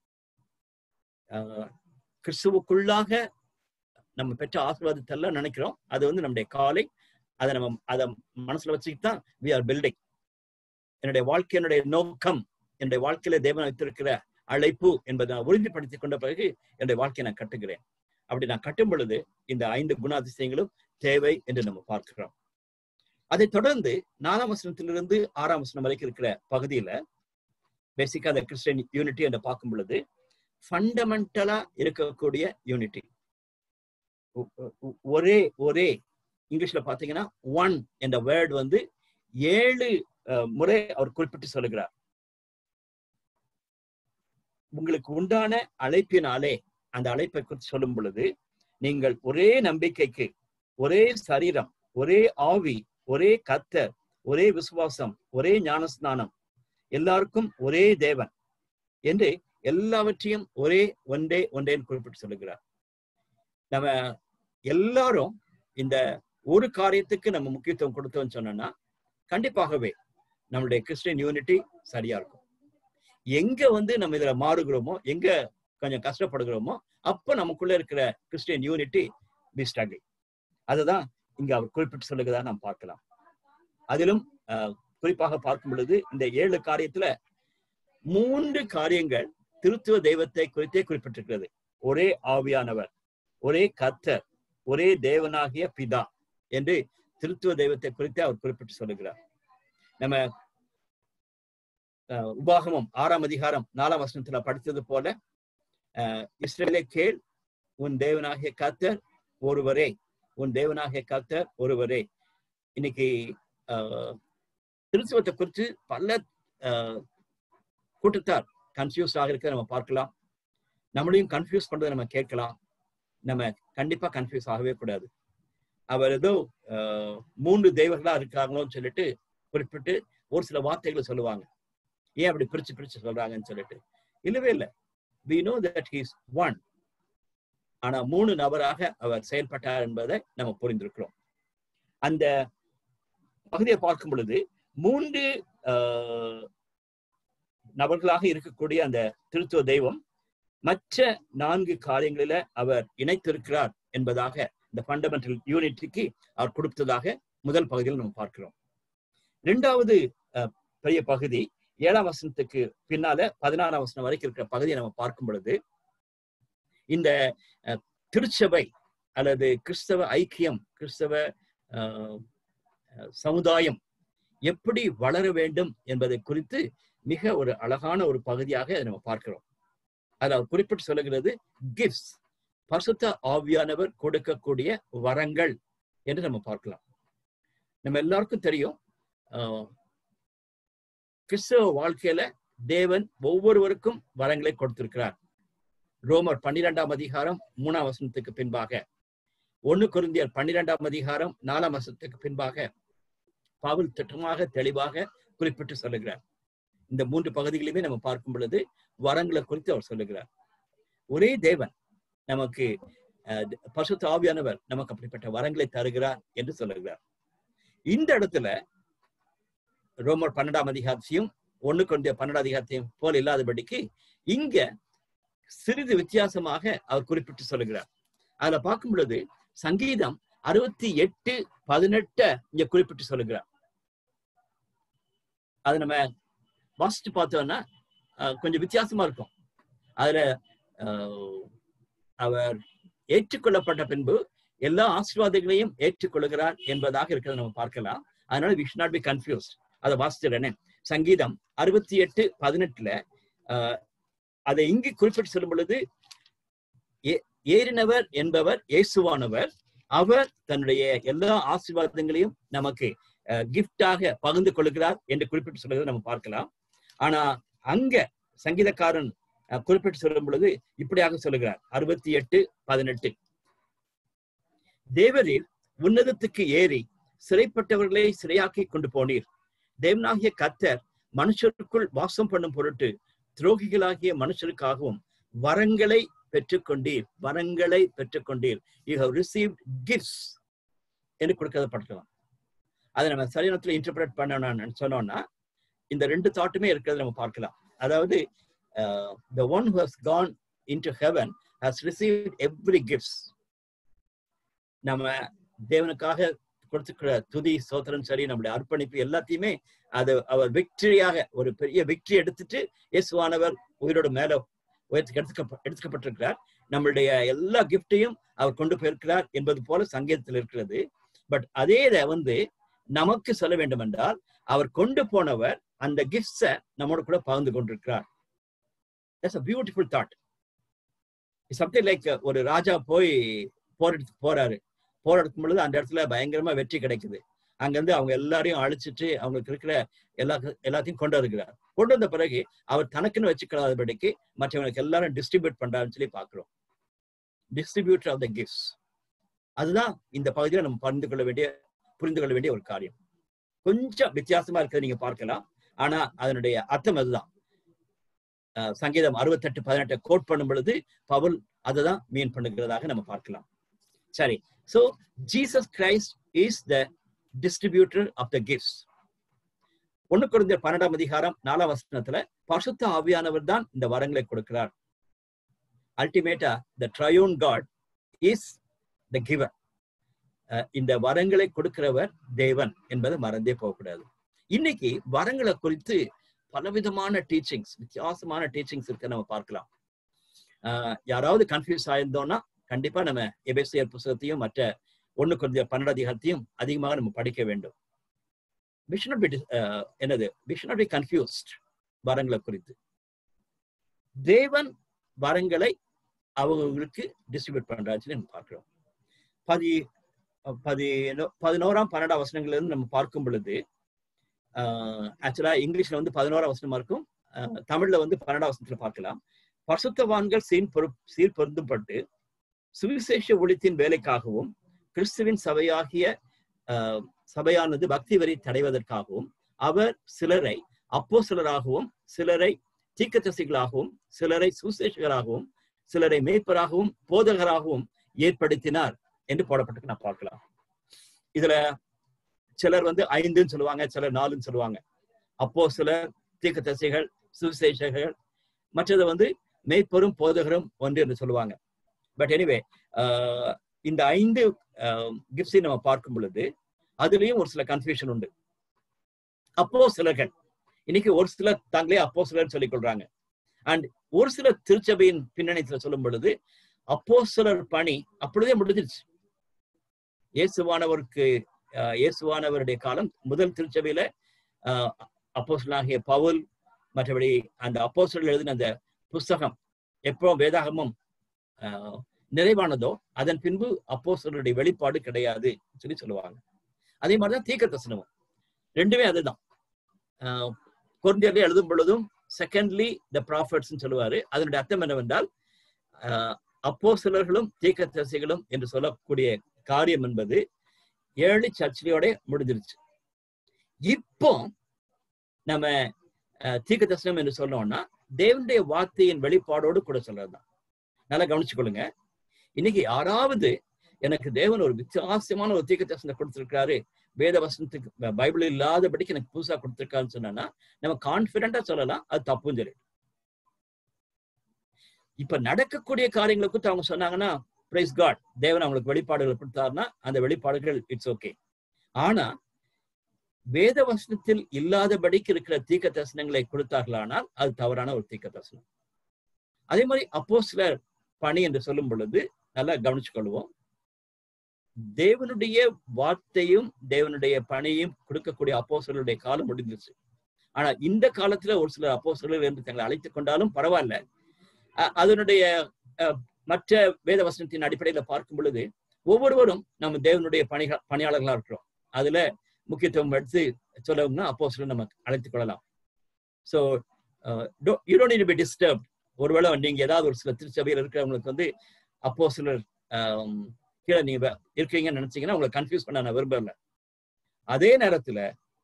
கிறிஸ்துவுக்குள்ளாக நம்ம பெற்ற ஆசீர்வாதத்தை எல்லாம் நினைக்கிறோம் அது வந்து நம்முடைய காலை அதை நம்ம அதை மனசுல வச்சுக்கிட்டு தான் வி ஆர் பில்டிங் என்னுடைய வாழ்க்கையினுடைய நோக்கம் என்னுடைய வாழ்க்கையில தேவன் வைத்திருக்கிற அழைப்பு என்பதை நான் உறுதிப்படுத்திக் கொண்ட பிறகு என்னுடைய வாழ்க்கையை நான் கட்டுகிறேன் அப்படி நான் கட்டும் பொழுது இந்த ஐந்து குணாதிசயங்களும் தேவை என்று நம்ம பார்க்கிறோம் அதை தொடர்ந்து நாலாம் வசனத்திலிருந்து ஆறாம் வசனம் வரைக்கும் இருக்கிற பகுதியில பேசிக்கா அந்த கிறிஸ்டியன் யூனிட்டி என்று பார்க்கும் பொழுது ஃபண்டமெண்டலா இருக்கக்கூடிய யூனிட்டி ஒரே ஒரே இங்கிலீஷ்ல பாத்தீங்கன்னா ஒன் என்ற வேர்ட் வந்து ஏழு அஹ், முறை அவர் குறிப்பிட்டு சொல்லுகிறார் உங்களுக்கு உண்டான அழைப்பினாலே அந்த அழைப்பை குறித்து சொல்லும் பொழுது நீங்கள் ஒரே நம்பிக்கைக்கு ஒரே சரீரம் ஒரே ஆவி ஒரே கத்தர் ஒரே விசுவாசம் ஒரே ஞானஸ்நானம் எல்லாருக்கும் ஒரே தேவன் என்று எல்லாவற்றையும் ஒரே ஒன்றே ஒன்றேன்னு குறிப்பிட்டு சொல்லுகிறார் நம்ம எல்லாரும் இந்த ஒரு காரியத்துக்கு நம்ம முக்கியத்துவம் கொடுத்தோம்னு சொன்னோம்னா கண்டிப்பாகவே நம்மளுடைய கிறிஸ்டியன் யூனிட்டி சரியா இருக்கும் எங்க வந்து நம்ம இதுல மாறுகிறோமோ எங்க கொஞ்சம் கஷ்டப்படுகிறோமோ அப்ப நமக்குள்ள இருக்கிற கிறிஸ்டியன் யூனிட்டி பி ஸ்ட்ரகிள் அதுதான் இங்க அவர் குறிப்பிட்டு சொல்லுகிறதா நாம் பார்க்கலாம் அதிலும் அஹ், குறிப்பாக பார்க்கும் பொழுது இந்த ஏழு காரியத்துல மூன்று காரியங்கள் திருத்துவ தெய்வத்தை குறித்தே குறிப்பிட்டிருக்கிறது ஒரே ஆவியானவர் ஒரே கர்த்தர் ஒரே தேவனாகிய பிதா என்று திருத்துவ தெய்வத்தை குறித்து அவர் குறிப்பிட்டு சொல்லுகிறார் நம்ம அஹ், உபாகமம் ஆறாம் அதிகாரம் நாலாம் வசனத்துல படித்தது போல அஹ், இஸ்ரவேலே கேள் உன் தேவனாகிய கர்த்தர் ஒருவரே உன் தேவனாகிய கர்த்தர் ஒருவரே இன்னைக்கு அஹ், திருத்துவத்தை குறித்து பல அஹ், கூட்டத்தார் கன்ஃபியூஸ் ஆகிருக்க நம்ம பார்க்கலாம் நம்மளையும் கன்ஃபியூஸ் பண்றதை நம்ம கேட்கலாம் நம்ம கண்டிப்பா கன்ஃபியூஸ் ஆகவே கூடாது அவர் ஏதோ அஹ், மூன்று தெய்வங்களா இருக்காங்களோன்னு சொல்லிட்டு குறிப்பிட்டு ஒரு சில வார்த்தைகளை சொல்லுவாங்க ஏன் அப்படி பிரிச்சு பிரிச்சு சொல்றாங்கன்னு சொல்லிட்டு இல்லவே இல்லை we know that he is one ஆனா மூணு நபராக அவர் செயல்பட்டார் என்பதை நம்ம புரிந்திருக்கிறோம் அந்த பகுதியை பார்க்கும் பொழுது மூன்று ஆஹ், நபர்களாக இருக்கக்கூடிய அந்த திருத்துவ தெய்வம் மற்ற நான்கு காரியங்களில அவர் இணைத்திருக்கிறார் என்பதாக இந்த ஃபண்டமெண்டல் யூனிட்டிக்கு அவர் கொடுத்ததாக முதல் பகுதியில் நம்ம பார்க்கிறோம் இரண்டாவது அஹ், பெரிய பகுதி ஏழாம் வசனத்துக்கு பின்னால பதினாறாம் வசனம் வரைக்கும் இருக்கிற பகுதியை நம்ம பார்க்கும் பொழுது இந்த அஹ், திருச்சபை அல்லது கிறிஸ்தவ ஐக்கியம் கிறிஸ்தவ அஹ், அஹ், சமுதாயம் எப்படி வளர வேண்டும் என்பதை குறித்து மிக ஒரு அழகான ஒரு பகுதியாக அதை நம்ம பார்க்கிறோம் அதில் அவர் குறிப்பிட்டு சொல்லுகிறது கிஃப்ட்ஸ் பசுத்த ஆவியானவர் கொடுக்கக்கூடிய வரங்கள் என்று நம்ம பார்க்கலாம் நம்ம எல்லாருக்கும் தெரியும் ஆஹ், கிறிஸ்தவ வாழ்க்கையில தேவன் ஒவ்வொருவருக்கும் வரங்களை கொடுத்திருக்கிறார் ரோமர் பன்னிரெண்டாம் அதிகாரம் மூணாம் வசனத்துக்கு பின்பாக ஒண்ணு குருந்தியர் பன்னிரெண்டாம் அதிகாரம் நாலாம் வசனத்துக்கு பின்பாக பவுல் திட்டமாக தெளிவாக குறிப்பிட்டு சொல்லுகிறார் இந்த மூன்று பகுதிகளையுமே நம்ம பார்க்கும் பொழுது வரங்களை குறித்து அவர் சொல்லுகிறார் ஒரே தேவன் நமக்கு அஹ், பரிசுத்த ஆவியானவர் நமக்கு அப்படிப்பட்ட வரங்களை தருகிறார் என்று சொல்லுகிறார் இந்த இடத்துல ரோமர் பன்னெண்டாம் அதிகாரத்தையும் ஒண்ணு கொண்ட பன்னெண்டாம் அதிகாரத்தையும் போல் இல்லாதபடிக்கு இங்க சிறிது வித்தியாசமாக அவர் குறிப்பிட்டு சொல்லுகிறார் அதுல பார்க்கும் பொழுது சங்கீதம் அறுபத்தி எட்டு பதினெட்ட இங்க குறிப்பிட்டு சொல்லுகிறார் அது நம்ம வாசிச்சு பார்த்தோம்னா அஹ், கொஞ்சம் வித்தியாசமா இருக்கும் அதுல அஹ், அவர் ஏற்றுக்கொள்ளப்பட்ட பின்பு எல்லா ஆசீர்வாதங்களையும் ஏற்றுக்கொள்கிறார் என்பதாக இருக்கிறத நம்ம பார்க்கலாம் அதனால we should not be confused அதை வாசிச்சிடனே சங்கீதம் அறுபத்தி எட்டு பதினெட்டுல ஆஹ், அதை இங்கு குறிப்பிட்டு சொல்லும் பொழுது ஏ- ஏறினவர் என்பவர் இயேசுவானவர் அவர் தன்னுடைய எல்லா ஆசீர்வாதங்களையும் நமக்கு கிஃப்டாக பகிர்ந்து கொள்கிறார் என்று குறிப்பிட்டு சொல்றதை நம்ம பார்க்கலாம் ஆனா அங்க சங்கீதக்காரன் அஹ், குறிப்பிட்டு சொல்லும் பொழுது இப்படியாக சொல்லுகிறார் அறுபத்தி எட்டு பதினெட்டு தேவரீர் உன்னதத்துக்கு ஏறி சிறைப்பட்டவர்களை சிறையாக்கி கொண்டு போனீர் தேவனாகிய கத்தர் மனுஷருக்குள் வாசம் பண்ணும் பொருட்டு துரோகிகளாகிய மனுஷருக்காகவும் வரங்களை பெற்றுக்கொண்டீர் வரங்களை பெற்றுக்கொண்டீர் யூ ஹவ் ரிசீவ் கிஃப்ட்ஸ் என்று கொடுக்கறத படிக்கலாம் அதை நம்ம சரியானத்துல இன்டர்பிரேட் பண்ணணும்னு சொன்னோம்னா இந்த ரெண்டு தாட்டுமே இருக்கிறத நம்ம பார்க்கலாம் அதாவது the one who has gone into heaven has receive every gifts நம்ம தேவனுக்காக கொடுத்துக்கிற துதி சோத்திரம் சரி நம்முடைய அர்ப்பணிப்பு எல்லாத்தையுமே அது அவர் விக்டரியாக ஒரு பெரிய விக்டரி எடுத்துட்டு இயேசுவானவர் உயிரோட மேல உயர்த்துக்கு எடுத்துக்க எடுத்துக்கப்பட்டிருக்கிறார் நம்மளுடைய எல்லா கிஃப்டையும் அவர் கொண்டு போயிருக்கிறார் என்பது போல சங்கீதத்தில் இருக்கிறது பட் அதே இதை வந்து நமக்கு சொல்ல வேண்டும் என்றால் அவர் கொண்டு போனவர் அந்த கிஃப்ட்ஸை நம்மோட கூட பகிர்ந்து கொண்டிருக்கிறார் that's a beautiful thought something like ஒரு ராஜா போய் போர் எடுத்து போறாரு போர் எடுக்கும் பொழுது அந்த இடத்துல பயங்கரமா வெற்றி கிடைக்குது அங்கிருந்து அவங்க எல்லாரையும் அழிச்சிட்டு அவங்களுக்கு இருக்கிற எல்லா எல்லாத்தையும் கொண்டு வருகிறார் கொண்டு வந்த பிறகு அவர் தனக்குன்னு வச்சுக்கிறாதபடிக்கு மற்றவங்களுக்கு எல்லாரும் டிஸ்ட்ரிபியூட் பண்றாருன்னு சொல்லி பாக்குறோம் டிஸ்ட்ரிபியூட்டர் ஆஃப் த கிஃப்ட்ஸ் அதுதான் இந்த பகுதியில் நம்ம பகிர்ந்து கொள்ள வேண்டிய புரிந்து கொள்ள வேண்டிய ஒரு காரியம் கொஞ்சம் வித்தியாசமா இருக்கிறது நீங்க பார்க்கலாம் ஆனா அதனுடைய அர்த்தம் அதுதான் அஹ் சங்கீதம் அறுபத்தெட்டு பதினெட்டை கோட் பண்ணும் பொழுது பவுல் அதை தான் மீன் பண்ணுகிறதாக நம்ம பார்க்கலாம் சரி so Jesus Christ is the distributor of the gifts ஒண்ணு குறைந்த பன்னெண்டாம் அதிகாரம் நாலாம் வசனத்துல பசுத்த ஆவியானவர் தான் இந்த வரங்களை கொடுக்கிறார் அல்டிமேட்டா the triune God is the giver இந்த வரங்களை கொடுக்கிறவர் தேவன் என்பதை மறந்தே போகக்கூடாது இன்னைக்கு வரங்களை குறித்து பலவிதமான டீச்சிங்ஸ் வித்தியாசமான டீச்சிங்ஸ் இருக்க நம்ம பார்க்கலாம் ஆஹ் யாராவது கன்ஃபியூஸ் ஆயிருந்தோம்னா கண்டிப்பா நம்ம எபேசியர் புத்தகத்தையும் மற்ற ஒண்ணு கொஞ்சம் பன்னெண்டு அதிகாரத்தையும் அதிகமாக நம்ம படிக்க வேண்டும் we should not be dis- ஆஹ் என்னது we should not be confused வரங்களை குறித்து தேவன் வரங்களை அவங்களுக்கு டிஸ்ட்ரிபியூட் பண்றாச்சுன்னு நம்ம பார்க்கிறோம் பதி பதினோ பதினோராம் பன்னெண்டாம் வசனங்கள்ல இருந்து நம்ம பார்க்கும் பொழுது ஆக்சுவலா இங்கிலீஷ்ல வந்து பதினோராம் வசனமா இருக்கும் ஆஹ் தமிழ்ல வந்து பன்னெண்டாம் வசனத்துல பார்க்கலாம் பரிசுத்தவான்கள் சீன் பொறு சீர் பொருந்தும்பட்டு சுவிசேஷ ஒளித்தின் வேலைக்காகவும் கிறிஸ்துவின் சபையாகிய ஆஹ் சபையானது பக்தி வரி தடைவதற்காகவும் அவர் சிலரை அப்போ சிலராகவும் சிலரை தீக்கத்தசிகளாகவும் சிலரை சுசேஷகராகவும் சிலரை மேய்ப்பராகவும் போதகராகவும் ஏற்படுத்தினார் என்று போடப்பட்டு நான் பார்க்கலாம் இதுல சிலர் வந்து ஐந்துன்னு சொல்லுவாங்க சிலர் நாலுன்னு சொல்லுவாங்க அப்போ சிலர் தீக்கத்தசிகள் சுவிசேஷகர்கள் மற்றது வந்து மெய்ப்பெரும் போதகரும் ஒன்று என்று சொல்லுவாங்க பட் எனிவே இந்த ஐந்து கிஃப்ட்ஸை நம்ம பார்க்கும் பொழுது அதுலயும் ஒரு சில கன்ஃபியூஷன் உண்டு அப்போ சிலர்கள் இன்னைக்கு ஒரு சிலர் தாங்களே அப்போ சிலர் சொல்லிக் கொள்றாங்க அண்ட் ஒரு சில திருச்சபையின் பின்னணித்துல சொல்லும் பொழுது அப்போ சிலர் பணி அப்படியே முடிஞ்சிருச்சு இயேசுவானவருக்கு ஆஹ், இயேசுவானவருடைய காலம் முதல் திருச்சபையில அப்போஸ்தலனாகிய பவுல் மற்றபடி அந்த அப்போஸ்தலர் எழுதின அந்த புஸ்தகம் எப்போ வேதாகமம் ஆஹ், நிறைவானதோ அதன் பின்பு அப்போஸ்தலருடைய வெளிப்பாடு கிடையாது சொல்லி சொல்லுவாங்க அதே மாதிரிதான் தீர்க்க தரிசனமும் ரெண்டுமே அதுதான் ஆஹ், கொரிந்தியர்ல எழுதும் பொழுதும் செகண்ட்லி த ப்ராஃபட்ஸ் சொல்லுவாரு அதனுடைய அர்த்தம் என்னவென்றால் அப்போ சிலர்களும் தீர்க்கதரிசிகளும் என்று சொல்லக்கூடிய காரியம் என்பது ஏழு சர்ச்சிலையோட முடிஞ்சிருச்சு இப்போ நம்ம தீர்க்க தரிசனம் என்று சொன்னோம்னா தேவனுடைய வார்த்தையின் வெளிப்பாடோடு கூட சொல்றதுதான் நல்லா கவனிச்சுக்கொள்ளுங்க இன்னைக்கு யாராவது எனக்கு தேவன் ஒரு வித்தியாசமான ஒரு தீர்க்க தரிசனம் கொடுத்திருக்காரு வேத வசனத்துக்கு ப- பைபிள் இல்லாதபடிக்கு எனக்கு புதுசா கொடுத்திருக்காருன்னு சொன்னா நம்ம கான்பிடண்டா சொல்லலாம் அது தப்புன்னு சொல்லி இப்ப நடக்கக்கூடிய காரியங்களை குறித்து அவங்க சொன்னாங்கன்னா பிரைஸ் காட் தேவன் அவங்களுக்கு வெளிப்பாடுகள் கொடுத்தாருன்னா அந்த வெளிப்பாடுகள் இட்ஸ் ஓகே ஆனா வேத வசனத்தில் இல்லாதபடிக்கு இருக்கிற தீர்க்க தரிசனங்களை கொடுத்தார்களானால் அது தவறான ஒரு தீர்க்க தரிசனம் அதே மாதிரி அப்போ சிலர் பணி என்று சொல்லும் பொழுது நல்லா கவனிச்சுக்கொள்வோம் தேவனுடைய வார்த்தையும் தேவனுடைய பணியும் கொடுக்கக்கூடிய அப்போஸ்தலருடைய காலம் முடிஞ்சிருச்சு ஆனா இந்த காலத்துல ஒரு சிலர் அப்போஸ்தலர் என்று தங்களை அழைத்துக் கொண்டாலும் பரவாயில்ல அ- அதனுடைய அஹ், மற்ற வேத வசனத்தின் அடிப்படையில பார்க்கும் பொழுது ஒவ்வொருவரும் நம்ம தேவனுடைய பணிக பணியாளர்களா இருக்கிறோம் அதுல முக்கியத்துவம் எடுத்து சொல்லணும்னா அப்போ நம்ம அழைத்துக் கொள்ளலாம் so you don't need be disturb ஒருவேளை நீங்க ஏதாவது ஒரு சில திருச்சபையில் இருக்கிறவங்களுக்கு வந்து அப்போ சிலர் கீழே நீங்க வே- இருக்கீங்கன்னு நினைச்சீங்கன்னா உங்களை கன்ஃபியூஸ் பண்ண நான் விரும்பல அதே நேரத்துல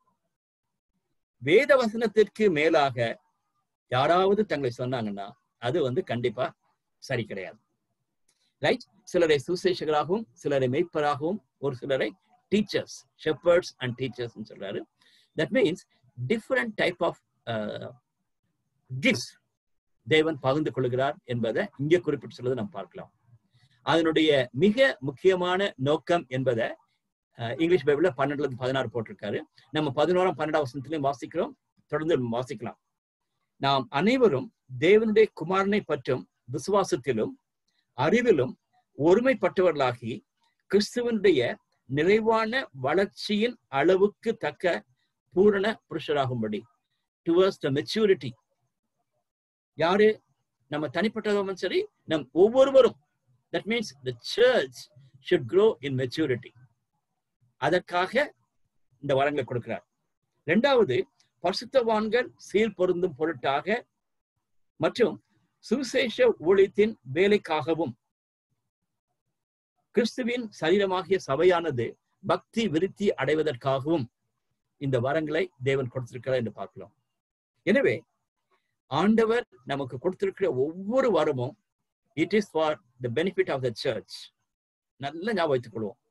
வேத வசனத்திற்கு மேலாக யாராவது தங்களை சொன்னாங்கன்னா அது வந்து கண்டிப்பா சரி கிடையாது ரைட் சிலரை சுசேஷகராகவும் சிலரை மெய்ப்பராகவும் ஒரு சிலரை டீச்சர்ஸ் ஷெப்பர்ட்ஸ் அண்ட் டீச்சர்ஸ் சொல்றாரு that means different type of gifts தேவன் பகிர்ந்து கொள்கிறார் என்பதை இங்கே குறிப்பிட்டு சொல்றதை நம்ம பார்க்கலாம் அதனுடைய மிக முக்கியமான நோக்கம் என்பதை அஹ், இங்கிலீஷ் பைபிள்ல பன்னெண்டுல இருந்து பதினாறு போட்டிருக்காரு நம்ம பதினோராம் பன்னெண்டாம் வசனத்திலையும் வாசிக்கிறோம் தொடர்ந்து நம்ம வாசிக்கலாம் நாம் அனைவரும் தேவனுடைய குமாரனை பற்றும் விசுவாசத்திலும் அறிவிலும் ஒருமைப்பட்டவர்களாகி கிறிஸ்துவனுடைய நிறைவான வளர்ச்சியின் அளவுக்கு தக்க பூரண புருஷராகும்படி டுவர்ஸ் த மெச்சூரிட்டி யாரு நம்ம தனிப்பட்டவரும் சரி நம் ஒவ்வொருவரும் that means the church should grow in maturity அதற்காக இந்த வரங்களை கொடுக்கிறார் இரண்டாவது பரிசுத்தவான்கள் சீர் பொருந்தும் பொருட்டாக மற்றும் சுவிசேஷ ஊழியத்தின் வேலைக்காகவும் கிறிஸ்துவின் சரீரமாகிய சபையானது பக்தி விருத்தி அடைவதற்காகவும் இந்த வரங்களை தேவன் கொடுத்திருக்கிறார் என்று பார்க்கலாம் எனவே ஆண்டவர் நமக்கு கொடுத்திருக்கிற ஒவ்வொரு வரமும் it is for the benefit of the church நல்ல ஞாபகம் வைத்துக் கொள்வோம்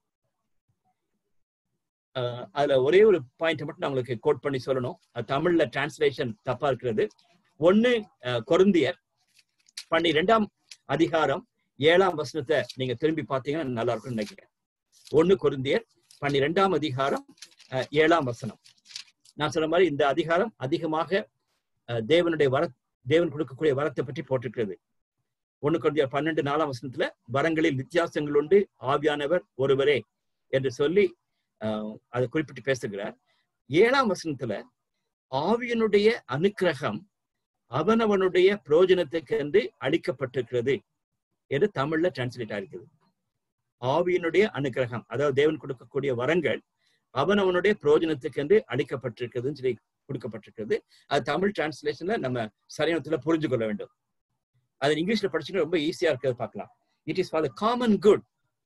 அஹ் அதுல ஒரே ஒரு பாயிண்ட் மட்டும் நான் உங்களுக்கு கோட் பண்ணி சொல்லணும் அது தமிழ்ல டிரான்ஸ்லேஷன் தப்பா இருக்கிறது ஒண்ணு அஹ், கொரிந்தியர் பன்னிரெண்டாம் அதிகாரம் ஏழாம் வசனத்தை நீங்க திரும்பி பார்த்தீங்கன்னா நல்லா இருக்கும்னு நினைக்கிறேன் ஒண்ணு கொரிந்தியர் பன்னிரெண்டாம் அதிகாரம் அஹ், ஏழாம் வசனம் நான் சொன்ன மாதிரி இந்த அதிகாரம் அதிகமாக அஹ், தேவனுடைய வர தேவன் கொடுக்கக்கூடிய வரத்தை பற்றி போட்டிருக்கிறது ஒண்ணு கொரிந்தியர் பன்னெண்டு நாலாம் வசனத்துல வரங்களில் வித்தியாசங்கள் உண்டு ஆவியானவர் ஒருவரே என்று சொல்லி அஹ், அதை குறிப்பிட்டு பேசுகிறார் ஏழாம் வசனத்துல ஆவியனுடைய அனுக்கிரகம் அவனவனுடைய பிரயோஜனத்துக்கு என்று அளிக்கப்பட்டிருக்கிறது என்று தமிழ்ல டிரான்ஸ்லேட் ஆயிருக்குது ஆவியினுடைய அனுக்கிரகம் அதாவது தேவன் கொடுக்கக்கூடிய வரங்கள் அவனவனுடைய பிரயோஜனத்துக்கு என்று அளிக்கப்பட்டிருக்கிறதுன்னு சொல்லி கொடுக்கப்பட்டிருக்கிறது அது தமிழ் டிரான்ஸ்லேஷன்ல நம்ம சரியானத்துல புரிஞ்சு கொள்ள வேண்டும் அது இங்கிலீஷ்ல படிச்சுட்டு ரொம்ப ஈஸியா இருக்கிறது பார்க்கலாம் it is for the common good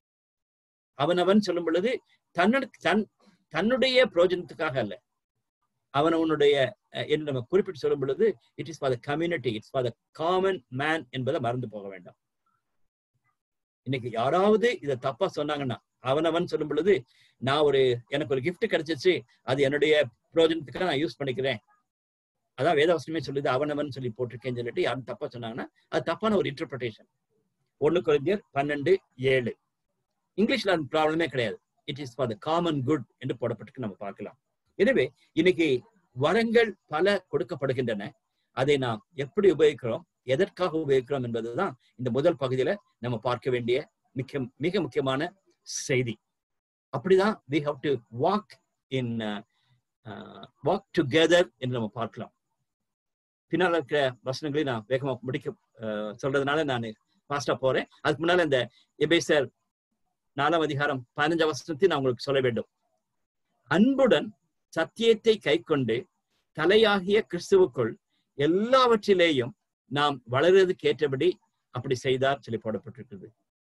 அவனவன் சொல்லும் பொழுது தன்னோட தன் தன்னுடைய பிரயோஜனத்துக்காக அல்ல அவனவனுடைய அஹ், என்று நம்ம குறிப்பிட்டு சொல்லும் பொழுது it is for the community it's for the common man என்பதை மறந்து போக வேண்டாம் இன்னைக்கு யாராவது இதை தப்பா சொன்னாங்கன்னா அவனவன் சொல்லும் பொழுது நான் ஒரு எனக்கு ஒரு gift கிடைச்சிச்சு அது என்னுடைய பிரயோஜனத்துக்காக நான் யூஸ் பண்ணிக்கிறேன் அதான் வேதவசனமே சொல்லுது அவனவன் சொல்லி போட்டிருக்கேன்னு சொல்லிட்டு யாரும் தப்பா சொன்னாங்கன்னா அது தப்பான ஒரு இன்டர்பிரேஷன் ஒண்ணு குழந்தையர் பன்னெண்டு ஏழு இங்கிலீஷ்ல அந்த ப்ராப்ளமே கிடையாது it is for the common good என்று போடப்பட்டிருக்கு நம்ம பார்க்கலாம் எனவே இன்னைக்கு வரங்கள் பல கொடுக்கப்படுகின்றன அதை நாம் எப்படி உபயோகிக்கிறோம் எதற்காக உபயோகிக்கிறோம் என்பதுதான் இந்த முதல் பகுதியில நம்ம பார்க்க வேண்டிய மிக மிக முக்கியமான செய்தி அப்படிதான் we have to walk in uh, uh, walk together என்று நம்ம பார்க்கலாம் பின்னால இருக்கிற வசனங்களை நான் வேகமா முடிக்க அஹ், சொல்றதுனால நான் ஃபாஸ்டா போறேன் அதுக்கு முன்னால இந்த எபேசர் நாலாம் அதிகாரம் பதினஞ்சாம் வசனத்தை நான் உங்களுக்கு சொல்ல வேண்டும் அன்புடன் சத்தியத்தை கைக்கொண்டு தலையாகிய கிறிஸ்துவுக்குள் எல்லாவற்றிலேயும் நாம் வளர்றதுக்கு ஏற்றபடி அப்படி செய்தார் சொல்லி போடப்பட்டிருக்கிறது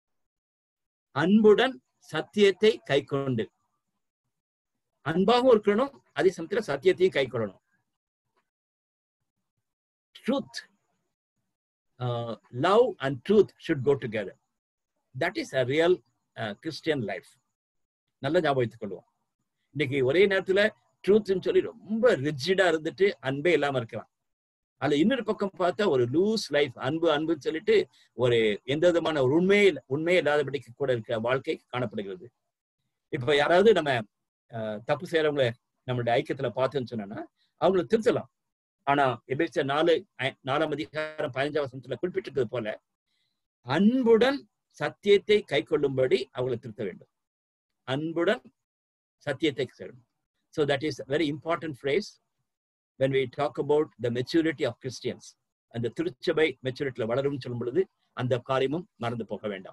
அன்புடன் சத்தியத்தை கைக்கொண்டு அன்பாகவும் இருக்கணும் அதே சமயத்துல சத்தியத்தையும் கைக்கொள்ளணும் truth love and truth should go together that is a real Christian life நல்ல ஞாபகம் வைத்துக் கொள்வோம் இன்னைக்கு ஒரே நேரத்துல ட்ரூத்னு சொல்லி ரொம்ப ரிஜிடா இருந்துட்டு அன்பே இல்லாம இருக்கலாம் அதுல இன்னொரு பக்கம் பார்த்தா ஒரு லூஸ் லைஃப் அன்பு அன்புன்னு சொல்லிட்டு ஒரு எந்த விதமான ஒரு உண்மையே இல்ல- உண்மையே இல்லாதபடிக்கு கூட இருக்கிற வாழ்க்கை காணப்படுகிறது இப்ப யாராவது நம்ம அஹ், தப்பு செய்யறவங்கள நம்மளுடைய ஐக்கியத்துல பார்த்தோம்னு சொன்னோம்னா அவங்கள திருத்தலாம் ஆனா எபேசியர் நாலு ஐ- நாலாம் அதிகாரம் பதினஞ்சாம் வசனத்துல குறிப்பிட்டிருக்கிறது போல அன்புடன் சத்தியத்தை கை கொள்ளும்படி அவங்களை திருத்த வேண்டும் அன்புடன் சத்தியத்தை செய்யணும் so that is very important phrase when we talk about the maturity of Christians அந்த திருச்சபை மெச்சூரிட்டியில வளரும் சொல்லும் பொழுது அந்த காரியமும் மறந்து போக வேண்டாம்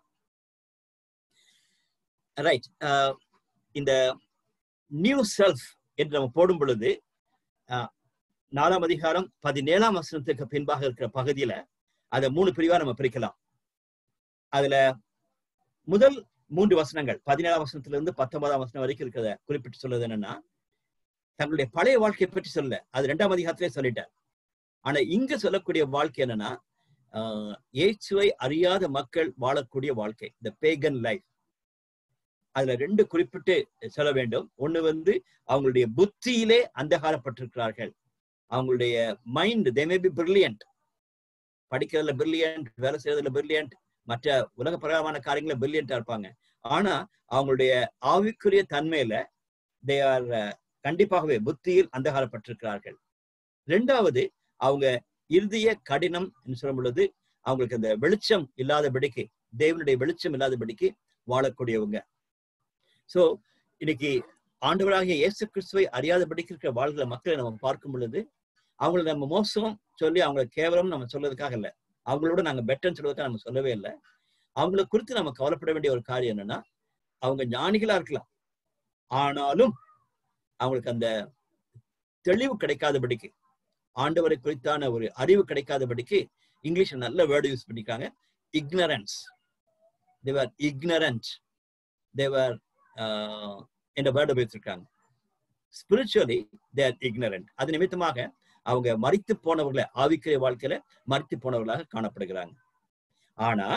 ரைட் இந்த நியூ செல்ஃப் என்று நம்ம போடும் பொழுது அஹ், நாலாம் அதிகாரம் பதினேழாம் வசனத்துக்கு பின்பாக இருக்கிற பகுதியில அதை மூணு பிரிவா நம்ம பிரிக்கலாம் அதுல முதல் மூன்று வசனங்கள் பதினேழாம் வசனத்துல இருந்து பத்தொன்பதாம் வசனம் வரைக்கும் இருக்கிறத குறிப்பிட்டு சொல்றது என்னன்னா தங்களுடைய பழைய வாழ்க்கையை பற்றி சொல்ல அது ரெண்டாம் அதிகாரத்திலே சொல்லிட்டார் ஆனா இங்க சொல்லக்கூடிய வாழ்க்கை என்னன்னா ஆஹ், இயேசுவை அறியாத மக்கள் வாழக்கூடிய வாழ்க்கை இந்த பேகன் லைஃப் அதுல ரெண்டு குறிப்பிட்டு சொல்ல வேண்டும் ஒண்ணு வந்து அவங்களுடைய புத்தியிலே அந்தகாரப்பட்டிருக்கிறார்கள் அவங்களுடைய mind they may be brilliant படிக்கிறதுல பிரில்லியன்ட் வேலை செய்யறதுல பிரில்லியன்ட் மற்ற உலக பிரகாரமான காரியங்கள பிரில்லியண்டா இருப்பாங்க ஆனா அவங்களுடைய ஆவிக்குரிய தன்மையில தே ஆர் கண்டிப்பாகவே புத்தியில் அந்தகாரப்பட்டிருக்கிறார்கள் ரெண்டாவது அவங்க இறுதிய கடினம் என்று சொல்லும் பொழுது அவங்களுக்கு அந்த வெளிச்சம் இல்லாதபடிக்கு தேவனுடைய வெளிச்சம் இல்லாதபடிக்கு வாழக்கூடியவங்க சோ இன்னைக்கு ஆண்டவராகிய இயேசு கிறிஸ்துவை அறியாதபடிக்கு இருக்கிற வாழ்கிற மக்களை நம்ம பார்க்கும் பொழுது அவங்கள நம்ம மோசம் சொல்லி அவங்கள கேவலம் நம்ம சொல்றதுக்காக இல்ல அவங்களோட நாங்க பெட்டர்னு சொல்றதுக்காக நம்ம சொல்லவே இல்லை அவங்கள குறித்து நம்ம கவலைப்பட வேண்டிய ஒரு காரியம் என்னன்னா அவங்க ஞானிகளா இருக்கலாம் ஆனாலும் அவங்களுக்கு அந்த தெளிவு கிடைக்காதபடிக்கு ஆண்டவரை குறித்தான ஒரு அறிவு கிடைக்காதபடிக்கு இங்கிலீஷ்ல நல்ல வேர்டு யூஸ் பண்ணிக்காங்க இக்னரன்ஸ் தேவர் இக்னரண்ட் தேவர் என்ற வேர்டு உபயோகிச்சிருக்காங்க ஸ்பிரிச்சுவலி தேர் இக்னரண்ட் அது நிமித்தமாக அவங்க மறித்து போனவர்களை ஆவிக்கிற வாழ்க்கையில மறித்து போனவர்களாக காணப்படுகிறாங்க ஆனா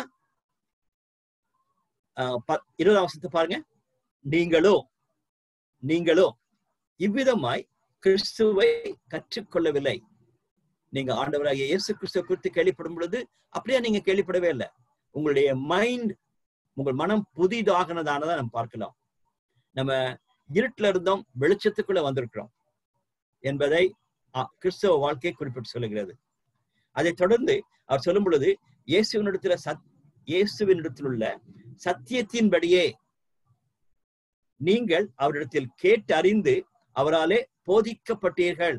ஆஹ் ப- இருபதாம் வருஷத்தை பாருங்க நீங்களோ நீங்களோ இவ்விதமாய் கிறிஸ்துவை கற்றுக்கொள்ளவில்லை நீங்க ஆண்டவராகிய இயேசு கிறிஸ்துவ குறித்து கேள்விப்படும் பொழுது அப்படியே நீங்க கேள்விப்படவே இல்லை உங்களுடைய மைண்ட் உங்கள் மனம் புதிதாகினதானதை நம்ம பார்க்கலாம் நம்ம இருட்டுல இருந்தோம் வெளிச்சத்துக்குள்ள வந்திருக்கிறோம் என்பதை அ- கிறிஸ்தவ வாழ்க்கை குறிப்பிட்டு சொல்லுகிறது அதைத் தொடர்ந்து அவர் சொல்லும் பொழுது இயேசுவினிடத்துல சத் இயேசுவினிடத்தில் உள்ள சத்தியத்தின்படியே நீங்கள் அவரிடத்தில் கேட்டு அறிந்து அவராலே போதிக்கப்பட்டீர்கள்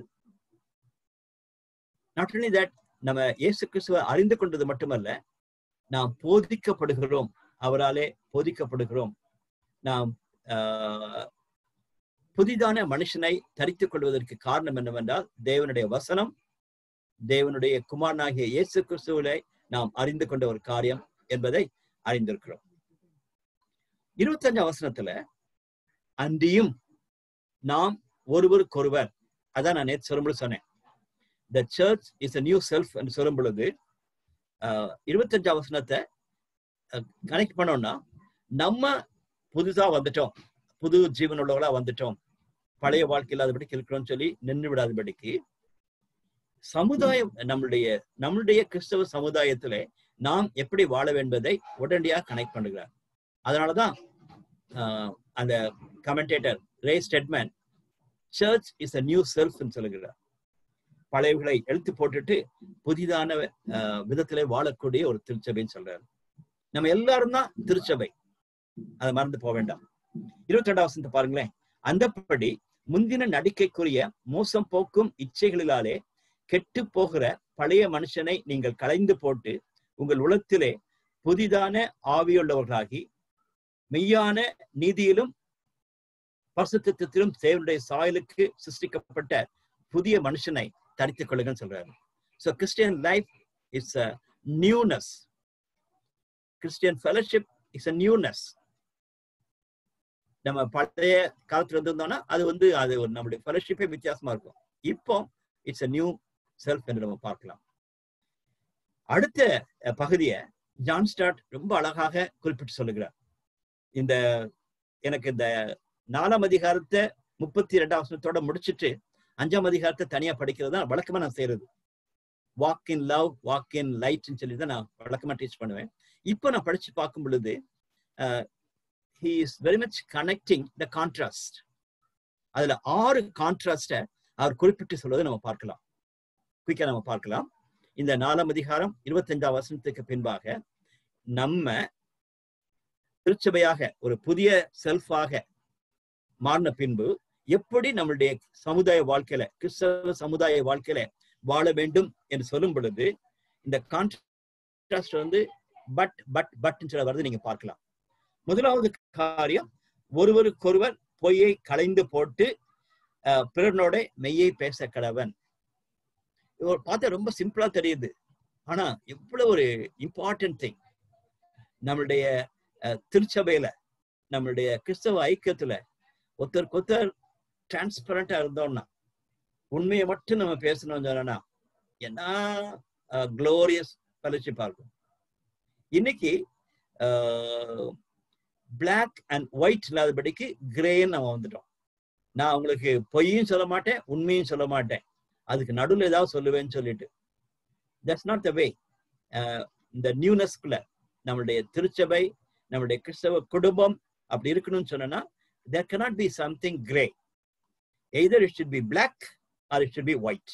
நாட் only that நம்ம இயேசு கிறிஸ்துவை அறிந்து கொண்டது மட்டுமல்ல நாம் போதிக்கப்படுகிறோம் அவராலே போதிக்கப்படுகிறோம் நாம் ஆஹ், புதிதான மனுஷனை தரித்துக் கொள்வதற்கு காரணம் என்னவென்றால் தேவனுடைய வசனம் தேவனுடைய குமாரனாகிய இயேசு கிறிஸ்துவிலே நாம் அறிந்து கொண்ட ஒரு காரியம் என்பதை அறிந்திருக்கிறோம் இருபத்தஞ்சாம் வசனத்துல அன்றியும் நாம் ஒருவருக்கொருவர் அதான் நான் நேற்று சொல்லும்போது சொன்னேன் the church is a new self என்று சொல்லும் பொழுது ஆஹ், இருபத்தஞ்சாம் வசனத்தை கனெக்ட் பண்ணோம்னா நம்ம புதுசா வந்துட்டோம் புது ஜீவன் உள்ளவங்களா வந்துட்டோம் பழைய வாழ்க்கை இல்லாதபடிக்கு இருக்கிறோம்னு சொல்லி நின்று விடாதபடிக்கு சமுதாயம் நம்மளுடைய நம்மளுடைய கிறிஸ்தவ சமுதாயத்துல நாம் எப்படி வாழ என்பதை உடனடியாக கனெக்ட் பண்ணுகிறார் அதனாலதான் ஆஹ், அந்த commentator Ray Stedman church is a new self சொல்லுகிறார் பழையவர்களை எழுத்து போட்டுட்டு புதிதான ஆஹ், விதத்திலே வாழக்கூடிய ஒரு திருச்சபைன்னு சொல்றாரு நம்ம எல்லாரும் தான் திருச்சபை அதை மறந்து போக வேண்டாம் இருபத்தி ரெண்டாம் வசனத்தை பாருங்களேன் அந்தப்படி முந்தின நடிக்கைக்குரிய மோசம் போக்கும் இச்சைகளிலாலே கெட்டு போகிற பழைய மனுஷனை நீங்கள் களைந்து போட்டு உங்கள் உளத்திலே புதிதான ஆவியுள்ளவர்களாகி மெய்யான நீதியிலும் பரிசுத்தத்திலும் தேவனுடைய சாயலுக்கு சிருஷ்டிக்கப்பட்ட புதிய மனுஷனை தரித்துக் கொள்ளுங்கன்னு சொல்றாரு so Christian life it's a newness Christian fellowship it's a newness நம்ம பழைய காலத்துல இருந்திருந்தோம்னா அது வந்து அது ஒரு நம்மளுடைய ஃபெலோஷிப்பே வித்தியாசமா இருக்கும் இப்போ இட்ஸ் அ நியூ செல்ஃப் என்று நம்ம பார்க்கலாம் அடுத்த அஹ், பகுதியை ஜான் ஸ்டார்ட் ரொம்ப அழகாக குறிப்பிட்டு சொல்லுகிறார் இந்த எனக்கு இந்த நாலாம் அதிகாரத்தை முப்பத்தி ரெண்டாம் வசனத்தோட முடிச்சிட்டு அஞ்சாம் அதிகாரத்தை தனியா படிக்கிறது தான் வழக்கமா நான் செய்யறது walk in love walk in லைட்னு சொல்லி தான் நான் வழக்கமா டீச் பண்ணுவேன் இப்போ நான் படிச்சு பார்க்கும் பொழுது he is very much connecting the contrast அதுல ஆறு கான்ட்ராஸ்ட அவர் குறிப்பிட்டு சொல்வதை நம்ம பார்க்கலாம் குயிக்கா நம்ம பார்க்கலாம் இந்த நாலாம் அதிகாரம் இருபத்தஞ்சாம் வசனத்துக்கு பின்பாக நம்ம திருச்சபையாக ஒரு புதிய செல்ஃபாக மாறின பின்பு எப்படி நம்மளுடைய சமுதாய வாழ்க்கையில கிறிஸ்தவ சமுதாய வாழ்க்கையில வாழ வேண்டும் என்று சொல்லும் பொழுது இந்த கான்ட்ராஸ்ட் வந்து பட் பட் பட் சொல்ல வருது நீங்க பார்க்கலாம் முதலாவது காரியம் ஒருவருக்கொருவர் பொய்யை களைந்து போட்டு அஹ், பிறனோட மெய்யை பேச கடவன் இது ஒரு பார்த்தா ரொம்ப சிம்பிளா தெரியுது ஆனா எவ்வளவு ஒரு இம்பார்ட்டன்ட் திங் நம்மளுடைய அஹ், திருச்சபையில நம்மளுடைய கிறிஸ்தவ ஐக்கியத்துல ஒருத்தருக்கு ஒருத்தர் டிரான்ஸ்பரண்டா இருந்தோம்னா உண்மையை மட்டும் நம்ம பேசணும்னு சொன்னா என்ன குளோரியஸ் ஃபெலோஷிப்பா இருக்கும் இன்னைக்கு பிளாக் அண்ட் ஒயிட் இல்லாதபடிக்கு கிரேன்னு நம்ம வந்துட்டோம் நான் உங்களுக்கு பொய்யும் சொல்ல மாட்டேன் உண்மையும் சொல்ல மாட்டேன் அதுக்கு நடுவில் ஏதாவது சொல்லுவேன்னு சொல்லிட்டு தட்ஸ் நாட் த வே இந்த நியூனஸ்குள்ள நம்மளுடைய திருச்சபை நம்மளுடைய கிறிஸ்தவ குடும்பம் அப்படி இருக்கணும்னு சொன்னா there cannot be something gray either it should be black or it should be white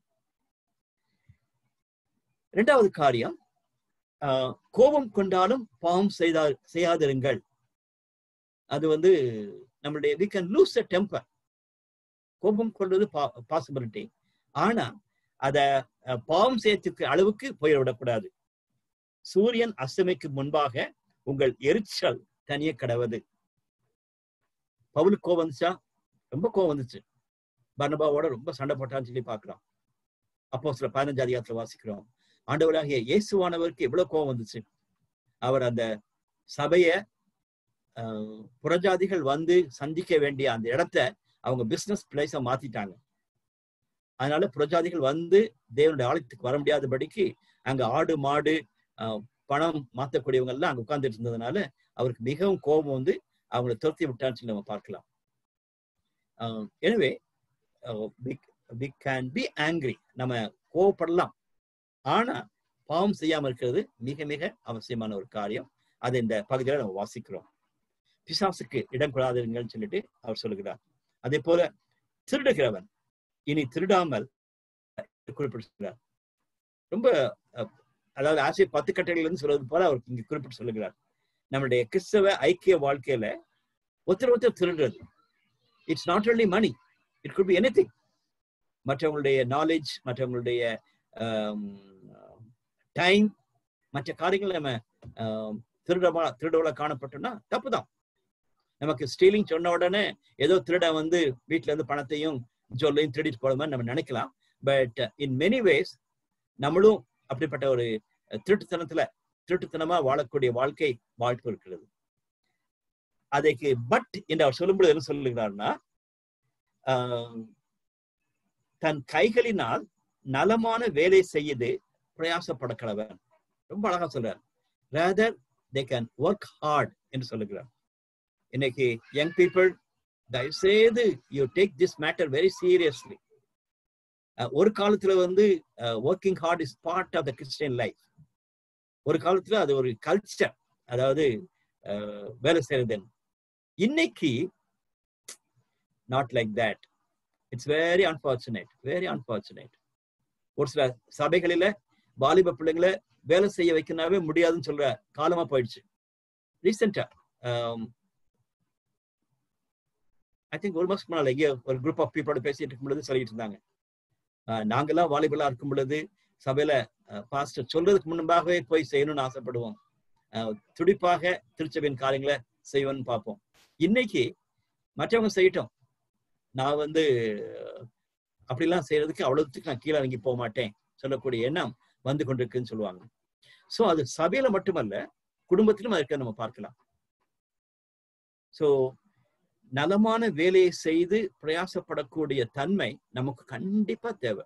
இரண்டாவது காரியம் ஆஹ், கோபம் கொண்டாலும் பாவம் செய்தா செய்யாதிருங்கள் அது வந்து நம்மளுடைய we can lose the temper கோபம் கொள்வது பாசிபிலிட்டி ஆனா அத அஹ், பாவம் செய்யறதுக்கு அளவுக்கு போயிடக்கூடாது சூரியன் அஸ்தமிக்கு முன்பாக உங்கள் எரிச்சல் தனிய கடவது பவுலுக்கு கோவம் வந்துச்சா ரொம்ப கோவம் வந்துச்சு பர்னபாவோட ரொம்ப சண்டை போட்டான்னு சொல்லி பார்க்கிறோம் அப்போ சில பதினஞ்சு அதிகாரத்துல வாசிக்கிறோம் ஆண்டவராகிய இயேசுவானவருக்கு எவ்வளவு கோவம் வந்துச்சு அவர் அந்த சபைய ஆஹ், புறஜாதிகள் வந்து சந்திக்க வேண்டிய அந்த இடத்த அவங்க பிசினஸ் பிளேஸ மாத்திட்டாங்க அதனால புறஜாதிகள் வந்து தேவனுடைய ஆலயத்துக்கு வர முடியாதபடிக்கு அங்க ஆடு மாடு ஆஹ், பணம் மாத்தக்கூடியவங்க எல்லாம் அங்க உட்கார்ந்துட்டு இருந்ததுனால அவருக்கு மிகவும் கோபம் வந்து அவங்களை துரத்தி விட்டான்னு சொல்லி நம்ம பார்க்கலாம் ஆஹ், எனவே வி கேன் பி ஆங்கிரி நம்ம கோவப்படலாம் ஆனா பாவம் செய்யாம இருக்கிறது மிக மிக அவசியமான ஒரு காரியம் அதை இந்த பகுதியில நம்ம வாசிக்கிறோம் பிசாசுக்கு இடம் கொடாதீங்கன்னு சொல்லிட்டு அவர் சொல்லுகிறார் அதே போல திருடுகிறவன் இனி திருடாமல் குறிப்பிட்டு ரொம்ப அஹ், அதாவது ஆசை பத்து கட்டைகள் இருந்து சொல்வது போல அவர் இங்க குறிப்பிட்டு சொல்லுகிறார் நம்மளுடைய கிறிஸ்தவ ஐக்கிய வாழ்க்கையில ஒருத்தர் ஒருத்தர் திருடுறது it's not only money it could be anything மற்றவங்களுடைய நாலேஜ் மற்றவங்களுடைய டைம் மற்ற காரியங்களை நம்ம ஆம், திருடமா திருடவள காணப்பட்டோம்னா தப்புதான் நமக்கு ஸ்டீலிங் சொன்ன உடனே ஏதோ திருட வந்து வீட்டுல இருந்து பணத்தையும் ஜொல்லையும் திருடிட்டு போற மாதிரி நம்ம நினைக்கலாம் பட் இன் மெனி வேஸ் நம்மளும் அப்படிப்பட்ட ஒரு திருட்டுத்தனத்துல திருட்டுத்தனமா வாழக்கூடிய வாழ்க்கை வாய்ப்பு இருக்கிறது அதுக்கு பட் என்று அவர் சொல்லும்போது என்ன சொல்லுகிறார்னா ஆஹ், தன் கைகளினால் நலமான வேலை செய்து பிரயாசப்பட கடவன் ரொம்ப அழகா சொல்றார் rather they can work hard என்று சொல்லுகிறார் இன்னைக்கு யங் பீப்புள் தயவுசெய்து you take this matter very seriously ஒரு காலத்துல வந்து working hard is part of the Christian life ஒரு காலத்துல அது ஒரு கல்ச்சர் அதாவது அஹ், வேலை செய்யறது இன்னைக்கு not like that it's very unfortunate very unfortunate ஒரு சில சபைகளில வாலிப பிள்ளைங்களை வேலை செய்ய வைக்கனாவே முடியாதுன்னு சொல்ற காலமா போயிடுச்சு ரீசெண்டா ஐ திங்க் ஒரு மாசத்துக்கு முன்னால இங்கே ஒரு குரூப் ஆஃப் பீப்புளோட பேசிட்டு இருக்கும் பொழுது சொல்லிட்டு இருந்தாங்க அஹ், நாங்கெல்லாம் வாலிபலா இருக்கும் பொழுது சபையில பாஸ்டர் சொல்றதுக்கு முன்பாகவே போய் செய்யணும்னு ஆசைப்படுவோம் அஹ், துடிப்பாக திருச்சபையின் காரியங்களை செய்வோம்னு பார்ப்போம் இன்னைக்கு மற்றவங்க செய்யட்டும் நான் வந்து அஹ், அப்படிலாம் செய்யறதுக்கு அவ்வளவுக்கு நான் கீழே இறங்கி போக மாட்டேன் சொல்லக்கூடிய எண்ணம் வந்து கொண்டிருக்குன்னு சொல்லுவாங்க சோ அது சபையில மட்டுமல்ல குடும்பத்திலும் இருக்க நம்ம பார்க்கலாம் சோ நலமான வேலையை செய்து பிரயாசப்படக்கூடிய தன்மை நமக்கு கண்டிப்பா தேவை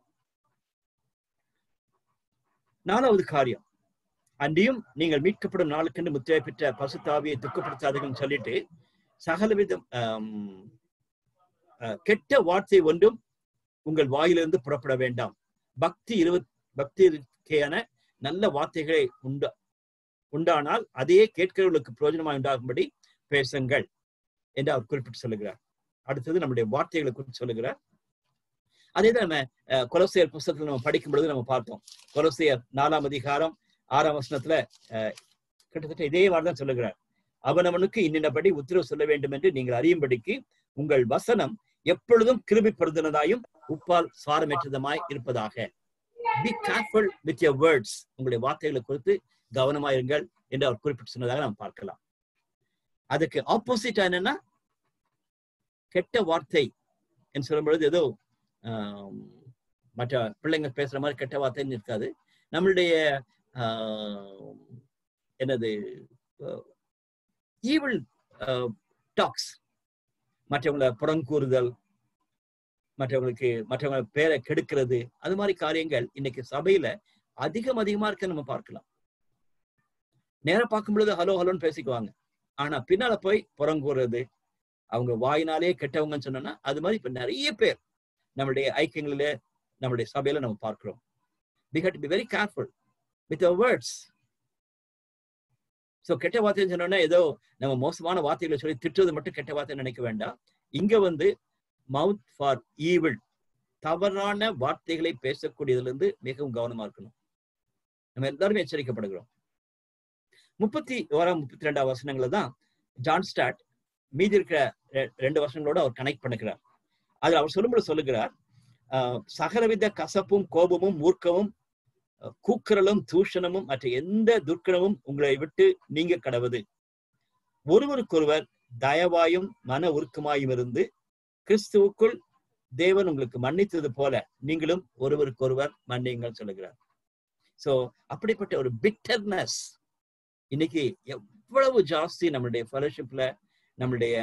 நாலாவது காரியம் அன்றியும் நீங்கள் மீட்கப்படும் நாளுக்கென்று முத்திரை பெற்ற பசுத்தாவியை துக்கப்படுத்தாதீங்கன்னு சொல்லிட்டு சகலவிதம் ஆம், அஹ், கெட்ட வார்த்தை ஒன்றும் உங்கள் வாயிலிருந்து புறப்பட வேண்டாம் பக்தி இருபத் பக்தியான நல்ல வார்த்தைகளை உண்டா உண்டானால் அதையே கேட்கிறவர்களுக்கு பிரயோஜனமாக உண்டாகும்படி பேசுங்கள் என்று அவர் குறிப்பிட்டு சொல்லுகிறார் அடுத்தது நம்முடைய வார்த்தைகளை குறித்து சொல்லுகிறார் அதே தான் நம்ம அஹ், கொலோசையர் புஸ்தகத்துல நம்ம படிக்கும் பொழுது நம்ம பார்த்தோம் கொலோசையர் நாலாம் அதிகாரம் ஆறாம் வசனத்துல அஹ், கிட்டத்தட்ட இதே வார்த்தை தான் சொல்லுகிறார் அவனவனுக்கு இன்னினபடி உத்தரவு சொல்ல வேண்டும் என்று நீங்கள் அறியும்படிக்கு உங்கள் வசனம் எப்பொழுதும் கிருபி பொருந்தினதாயும் உப்பால் சாரமேற்றதுமாய் இருப்பதாக be careful with your words உங்களுடைய வார்த்தைகளை குறித்து கவனமாயிருங்கள் என்று அவர் குறிப்பிட்டு சொன்னதாக நாம் பார்க்கலாம் அதுக்கு ஆப்போசிட் என்னன்னா கெட்ட வார்த்தை என்று சொல்லும் பொழுது ஏதோ ஆம், மற்ற பிள்ளைங்க பேசுற மாதிரி கெட்ட வார்த்தைன்னு இருக்காது நம்மளுடைய ஆம், என்னது ஈவில் டாக்ஸ் மற்றவங்களை புறங்கூறுதல் மற்றவங்களுக்கு மற்றவங்க பேரை கெடுக்கிறது அது மாதிரி காரியங்கள் இன்னைக்கு சபையில அதிகம் அதிகமா இருக்க நம்ம பார்க்கலாம் நேரா பார்க்கும் பொழுது ஹலோ ஹலோன்னு பேசிக்குவாங்க ஆனா பின்னால போய் புறங்கூறுறது அவங்க வாயினாலே கெட்டவங்கன்னு சொன்னோம்னா அது மாதிரி இப்ப நிறைய பேர் நம்மளுடைய ஐக்கியங்களிலே நம்மளுடைய சபையில நம்ம பார்க்கிறோம் we have to be very careful with our words so கெட்ட வார்த்தைன்னு சொன்னோன்னா ஏதோ நம்ம மோசமான வார்த்தைகளை சொல்லி திட்டுறது மட்டும் கெட்ட வார்த்தை நினைக்க வேண்டாம் இங்க வந்து மவுத் ஃபார் ஈவில் தவறான வார்த்தைகளை பேசக்கூடியதுல இருந்து மிகவும் கவனமா இருக்கணும் நம்ம எல்லாருமே எச்சரிக்கப்படுகிறோம் முப்பத்தி ஓராம் முப்பத்தி ரெண்டாம் வசனங்களை தான் ஜான் ஸ்டாட் மீதி இருக்கிற ரெ- ரெண்டு வசனங்களோட அவர் கனெக்ட் பண்ணுகிறார் அதுல அவர் சொல்லும்போது சொல்லுகிறார் ஆஹ், சகலவித கசப்பும் கோபமும் மூர்க்கமும் அஹ், கூக்குரலும் தூஷணமும் மற்ற எந்த துர்க்கணமும் உங்களை விட்டு நீங்க கடவுது ஒருவருக்கொருவர் தயவாயும் மன உருக்கமாயும் இருந்து கிறிஸ்துவுக்குள் தேவன் உங்களுக்கு மன்னித்தது போல நீங்களும் ஒருவருக்கொருவர் மன்னியுங்கள் சொல்லுகிறார் சோ அப்படிப்பட்ட ஒரு பிட்டர்னஸ் இன்னைக்கு எவ்வளவு ஜாஸ்தி நம்மளுடைய ஃபெலோஷிப்ல நம்மளுடைய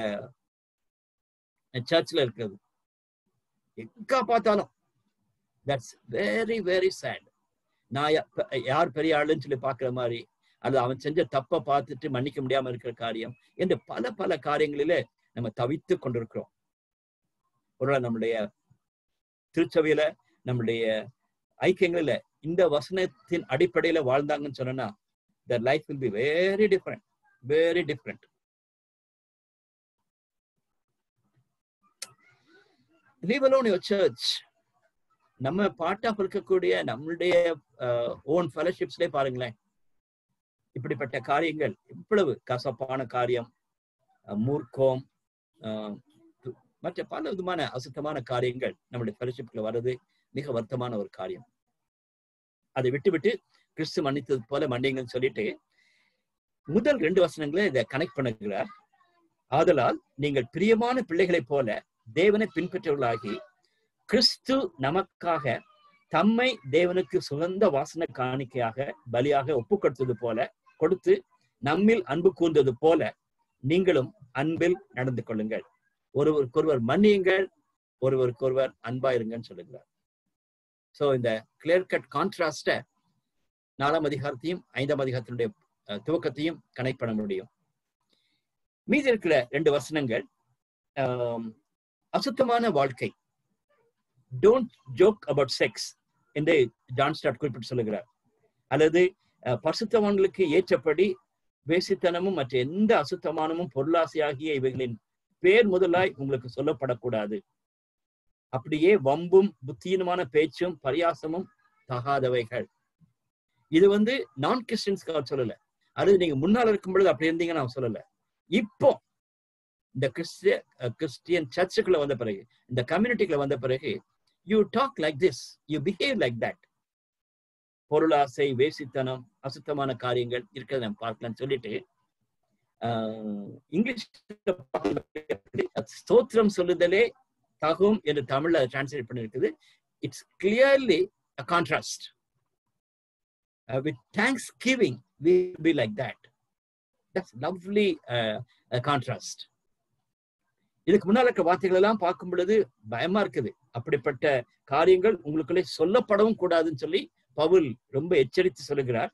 சர்ச்ல இருக்கிறது எங்க பார்த்தாலும் தட்ஸ் வெரி வெரி சேட் நான் யா- ப- யார் பெரிய ஆளுன்னு சொல்லி பார்க்கிற மாதிரி அல்லது அவன் செஞ்ச தப்பை பார்த்துட்டு மன்னிக்க முடியாம இருக்கிற காரியம் என்று பல பல காரியங்களிலே நம்ம தவித்து கொண்டிருக்கிறோம் ஒருவேளை நம்முடைய திருச்சபையில நம்முடைய ஐக்கியங்களில் இந்த வசனத்தின் அடிப்படையில வாழ்ந்தாங்கன்னு சொன்னா their life will be very different very different leave alone your church நம்ம பார்ட் ஆஃப் இருக்கக்கூடிய நம்மளுடைய ஓன் ஃபெலோஷிப்ஸ்லேயே பாருங்களேன் இப்படிப்பட்ட காரியங்கள் இவ்வளவு கசப்பான காரியம் அஹ், மூர்க்கம் அஹ், து- மற்ற பல விதமான அசுத்தமான காரியங்கள் நம்முடைய ஃபெலோஷிப்ல வர்றது மிக வருத்தமான ஒரு காரியம் அதை விட்டு விட்டு கிறிஸ்து மன்னித்தது போல மன்னிங்கன்னு சொல்லிட்டு முதல் ரெண்டு வசனங்களை இதை கனெக்ட் பண்ணுகிறார் ஆதலால் நீங்கள் பிரியமான பிள்ளைகளைப் போல தேவனை பின்பற்றவர்களாகி கிறிஸ்து நமக்காக தம்மை தேவனுக்கு சுகந்த வாசன காணிக்கையாக பலியாக ஒப்பு கொடுத்தது போல கொடுத்து நம்மில் அன்பு கூர்ந்தது போல நீங்களும் அன்பில் நடந்து கொள்ளுங்கள் ஒருவருக்கொருவர் மன்னியுங்கள் ஒருவருக்கொருவர் அன்பாயிருங்கன்னு சொல்லுகிறார் சோ இந்த கிளியர் கட் கான்ட்ராஸ்ட நாலாம் அதிகாரத்தையும் ஐந்தாம் அதிகாரத்தினுடைய அஹ், துவக்கத்தையும் கனெக்ட் பண்ண முடியும் மீதி இருக்கிற ரெண்டு வசனங்கள் ஆம், அசுத்தமான வாழ்க்கை டோன்ட் ஜோக் அபவுட் செக்ஸ் என்று ஜான் ஸ்டாட் குறிப்பிட்டு சொல்லுகிறார் அல்லது அஹ், பரிசுத்தவான்களுக்கு ஏற்றபடி வேசித்தனமும் மற்ற எந்த அசுத்தமானமும் பொருளாசையாகிய இவைகளின் பேர் முதலாய் உங்களுக்கு சொல்லப்படக்கூடாது அப்படியே வம்பும் புத்தீனமான பேச்சும் பரியாசமும் தகாதவைகள் இது வந்து நான் கிறிஸ்டியன்ஸ்க்கு அவர் சொல்லல அது நீங்க முன்னால் இருக்கும் பொழுது அப்படி இருந்தீங்கன்னு நான் சொல்லல இப்போ இந்த கிறிஸ்டிய கிறிஸ்டியன் சர்ச்சுக்குள்ள வந்த பிறகு இந்த கம்யூனிட்டிக்குள்ள வந்த பிறகு you talk like this you behave like that பொருளாசை வேசித்தனம் அசுத்தமான காரியங்கள் இருக்கிறத நம்ம பார்க்கலாம்னு சொல்லிட்டு ஆஹ், இங்கிலீஷ் ஸ்தோத்திரம் சொல்லுதலே தகும் என்று தமிழ்ல டிரான்ஸ்லேட் பண்ணிருக்குது it's clearly a contrast with thanksgiving we be like that that's lovely contrast இதுக்கு முன்னால இருக்க வார்த்தைகள் எல்லாம் பார்க்கும் பொழுது பயமா இருக்குது அப்படிப்பட்ட காரியங்கள் உங்களுக்குள்ளே சொல்லப்படவும் கூடாதுன்னு சொல்லி பவுல் ரொம்ப எச்சரித்து சொல்லுகிறார்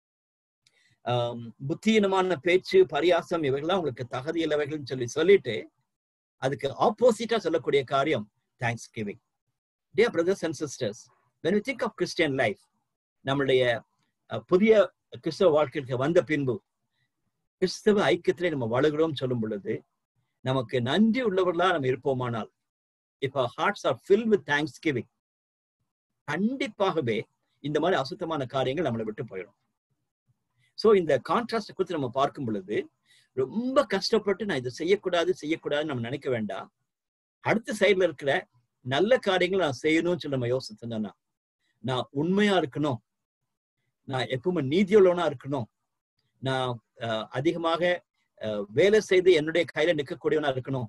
ஆம், புத்தியீனமான பேச்சு பரியாசம் இவைகள்லாம் உங்களுக்கு தகுதி இல்லவைகள்னு சொல்லி சொல்லிட்டு அதுக்கு ஆப்போசிட்டா சொல்லக்கூடிய காரியம் thanksgiving dear brothers and sisters when you think of Christian life நம்மளுடைய அஹ், புதிய கிறிஸ்தவ வாழ்க்கைக்கு வந்த பின்பு கிறிஸ்தவ ஐக்கியத்திலே நம்ம வளர்கிறோம் சொல்லும் பொழுது நமக்கு நன்றி உள்ளவர்களா நம்ம இருப்போமானால் இப்ப hearts are fill with thanksgiving கண்டிப்பாகவே இந்த மாதிரி அசுத்தமான காரியங்கள் நம்மளை விட்டு போயிடும் சோ இந்த கான்ட்ராஸ்ட் குறித்து நம்ம பார்க்கும் பொழுது ரொம்ப கஷ்டப்பட்டு நான் இதை செய்யக்கூடாது செய்யக்கூடாதுன்னு நம்ம நினைக்க வேண்டாம் அடுத்த சைடுல இருக்கிற நல்ல காரியங்கள் நான் செய்யணும்னு சொல்லி நம்ம யோசிச்சோம்னா நான் உண்மையா இருக்கணும் நான் எப்பவுமே நீதியுள்ளவனா இருக்கணும் நான் அஹ், அதிகமாக அஹ், வேலை செய்து என்னுடைய கையில நிற்கக்கூடியவனா இருக்கணும்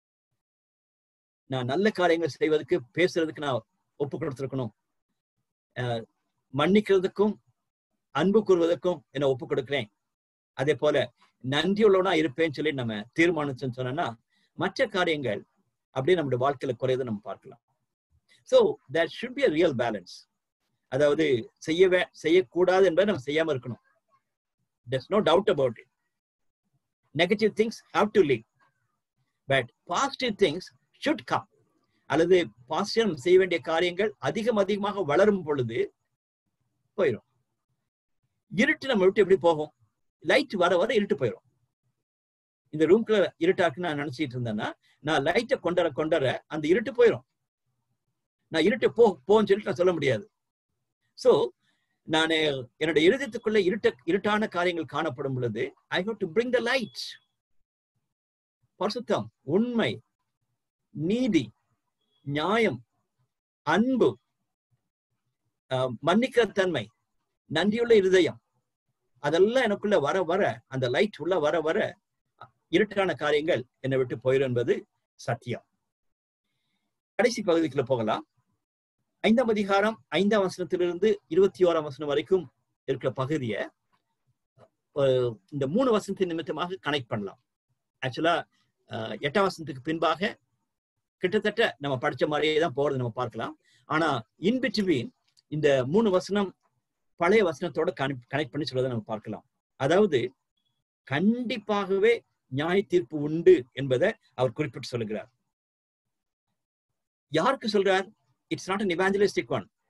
நான் நல்ல காரியங்கள் செய்வதற்கு பேசுறதுக்கு நான் ஒப்பு கொடுத்திருக்கணும் அஹ், மன்னிக்கிறதுக்கும் அன்பு கூறுவதற்கும் என்ன ஒப்பு கொடுக்கிறேன் அதே போல நன்றியுள்ளவனா இருப்பேன்னு சொல்லி நம்ம தீர்மானிச்சோம்னு சொன்னோம்னா மற்ற காரியங்கள் அப்படியே நம்முடைய வாழ்க்கையில குறையதை நம்ம பார்க்கலாம் so there should be a real balance அதாவது செய்யவே செய்யக்கூடாது என்பதை நம்ம செய்யாம இருக்கணும் there's no doubt about it negative things have to leave but positive things should come அல்லது பாசிட்டிவ் நம்ம செய்ய வேண்டிய காரியங்கள் அதிகம் அதிகமாக வளரும் பொழுது போயிடும் இருட்டு நம்ம விட்டு எப்படி போகும் லைட் வர வர இருட்டு போயிடும் இந்த ரூம்குள்ள இருட்டாக்கு நான் நினைச்சிட்டு இருந்தேன்னா நான் லைட்டை கொண்டர கொண்டர அந்த இருட்டு போயிடும் நான் இருட்டு போ போன்னு சொல்லிட்டு நான் சொல்ல முடியாது சோ நான் என்னுடைய இருதயத்துக்குள்ள இருட்ட இருட்டான காரியங்கள் காணப்படும் பொழுது I have to bring the light பரிசுத்தம் உண்மை நீதி நியாயம் அன்பு ஆஹ், மன்னிக்கிற தன்மை நன்றியுள்ள இருதயம் அதெல்லாம் எனக்குள்ள வர வர அந்த லைட் உள்ள வர வர இருட்டான காரியங்கள் என்னை விட்டு போயிடும் என்பது சத்தியம் கடைசி பகுதிக்குள்ள போகலாம் ஐந்தாம் அதிகாரம் ஐந்தாம் வசனத்திலிருந்து இருபத்தி ஓராம் வசனம் வரைக்கும் இருக்கிற பகுதியை அஹ், இந்த மூணு வசனத்தின் நிமித்தமாக கனெக்ட் பண்ணலாம் ஆக்சுவலா எட்டாம் வசனத்துக்கு பின்பாக கிட்டத்தட்ட நம்ம படிச்ச மாதிரியே தான் போறது நம்ம பார்க்கலாம் ஆனா இன் பிட்வீன் இந்த மூணு வசனம் பழைய வசனத்தோட கனெக்ட் பண்ணி சொல்றதை நம்ம பார்க்கலாம் அதாவது கண்டிப்பாகவே நியாய தீர்ப்பு உண்டு என்பதை அவர் குறிப்பிட்டு சொல்லுகிறார் யாருக்கு சொல்றார் it's not an evangelistic one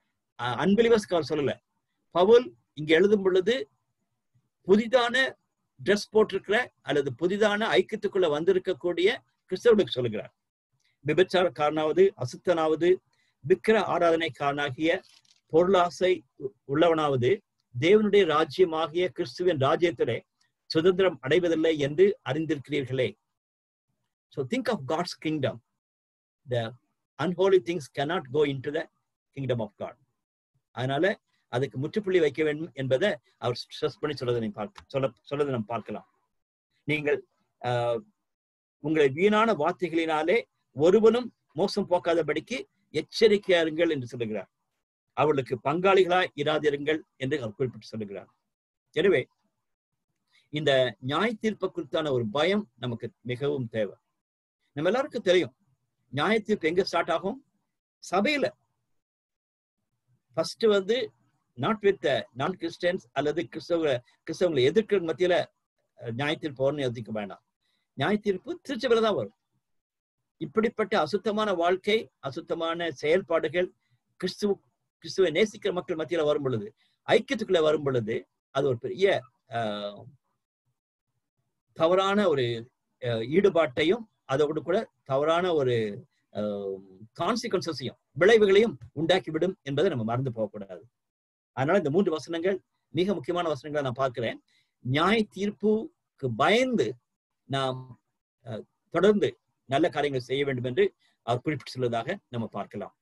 அன்பிலிவர்ஸ்க்கு அவர் சொல்லல பவுல் இங்க எழுதும் பொழுது புதிதான ட்ரெஸ் போட்டிருக்கிற அல்லது புதிதான ஐக்கியத்துக்குள்ள வந்திருக்கக்கூடிய கிறிஸ்தவர்களுக்கு சொல்லுகிறார் விபச்சாரக்காரனாவது அசுத்தனாவது விக்கிர ஆராதனைக்காரனாகிய பொருளாசை உள்ளவனாவது தேவனுடைய ராஜ்யமாகிய கிறிஸ்துவின் ராஜ்யத்திலே சுதந்திரம் அடைவதில்லை என்று அறிந்திருக்கிறீர்களே so think of God's kingdom the unholy things cannot go into the kingdom of God அதனால அதுக்கு முற்றுப்புள்ளி வைக்க வேண்டும் என்பதை அவர் ஸ்ட்ரெஸ் பண்ணி சொல்றதை நீங்க பார்க்க சொல்ல சொல்லதை நம்ம பார்க்கலாம் நீங்கள் ஆஹ், உங்களை வீணான வார்த்தைகளினாலே ஒருவனும் மோசம் போக்காதபடிக்கு எச்சரிக்கையாருங்கள் என்று சொல்லுகிறார் அவர்களுக்கு பங்காளிகளாய் இராதிருங்கள் என்று அவர் குறிப்பிட்டு சொல்லுகிறார் எனவே இந்த நியாய தீர்ப்பை குறித்தான ஒரு பயம் நமக்கு மிகவும் தேவை நம்ம எல்லாருக்கும் தெரியும் நியாய தீர்ப்பு எங்க ஸ்டார்ட் ஆகும் சபையில ஃபர்ஸ்ட் வந்து நாட் வித் நான் கிறிஸ்டியன்ஸ் அல்லது கிறிஸ்தவ கிறிஸ்தவங்களை எதிர்க்கிற மத்தியில அஹ், நியாய தீர்ப்பு வரும்னு யோசிக்க வேண்டாம் நியாய தீர்ப்பு திருச்சபையில தான் வரும் இப்படிப்பட்ட அசுத்தமான வாழ்க்கை அசுத்தமான செயல்பாடுகள் கிறிஸ்துவ கிறிஸ்துவை நேசிக்கிற மக்கள் மத்தியில வரும் பொழுது ஐக்கியத்துக்குள்ள வரும் பொழுது அது ஒரு பெரிய ஆஹ், தவறான ஒரு அஹ், ஈடுபாட்டையும் அதோடு கூட தவறான ஒரு கான்சிக்வன்சஸையும் விளைவுகளையும் உண்டாக்கிவிடும் என்பதை நம்ம மறந்து போகக்கூடாது அதனால இந்த மூன்று வசனங்கள் மிக முக்கியமான வசனங்களை நான் பார்க்கிறேன் நியாய தீர்ப்புக்கு பயந்து நாம் அஹ், தொடர்ந்து நல்ல காரியங்கள் செய்ய வேண்டும் என்று அவர் குறிப்பிட்டு சொல்வதாக நம்ம பார்க்கலாம்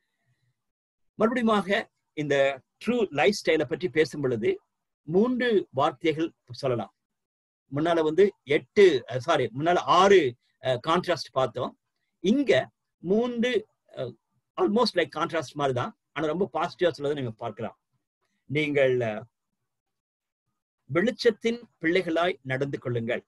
மறுபடியுமாக இந்த ட்ரூ லைஃப் ஸ்டைலை பற்றி பேசும் பொழுது மூன்று வார்த்தைகள் சொல்லலாம் முன்னால வந்து எட்டு சாரி முன்னால ஆறு கான்ட்ராஸ்ட் பார்த்தோம் இங்க மூன்று ஆல்மோஸ்ட் லைக் கான்ட்ராஸ்ட் மாதிரி தான் ஆனா ரொம்ப பாசிட்டிவா சொல்லதை நீங்க பார்க்கலாம் நீங்கள் அஹ், வெளிச்சத்தின் பிள்ளைகளாய் நடந்து கொள்ளுங்கள்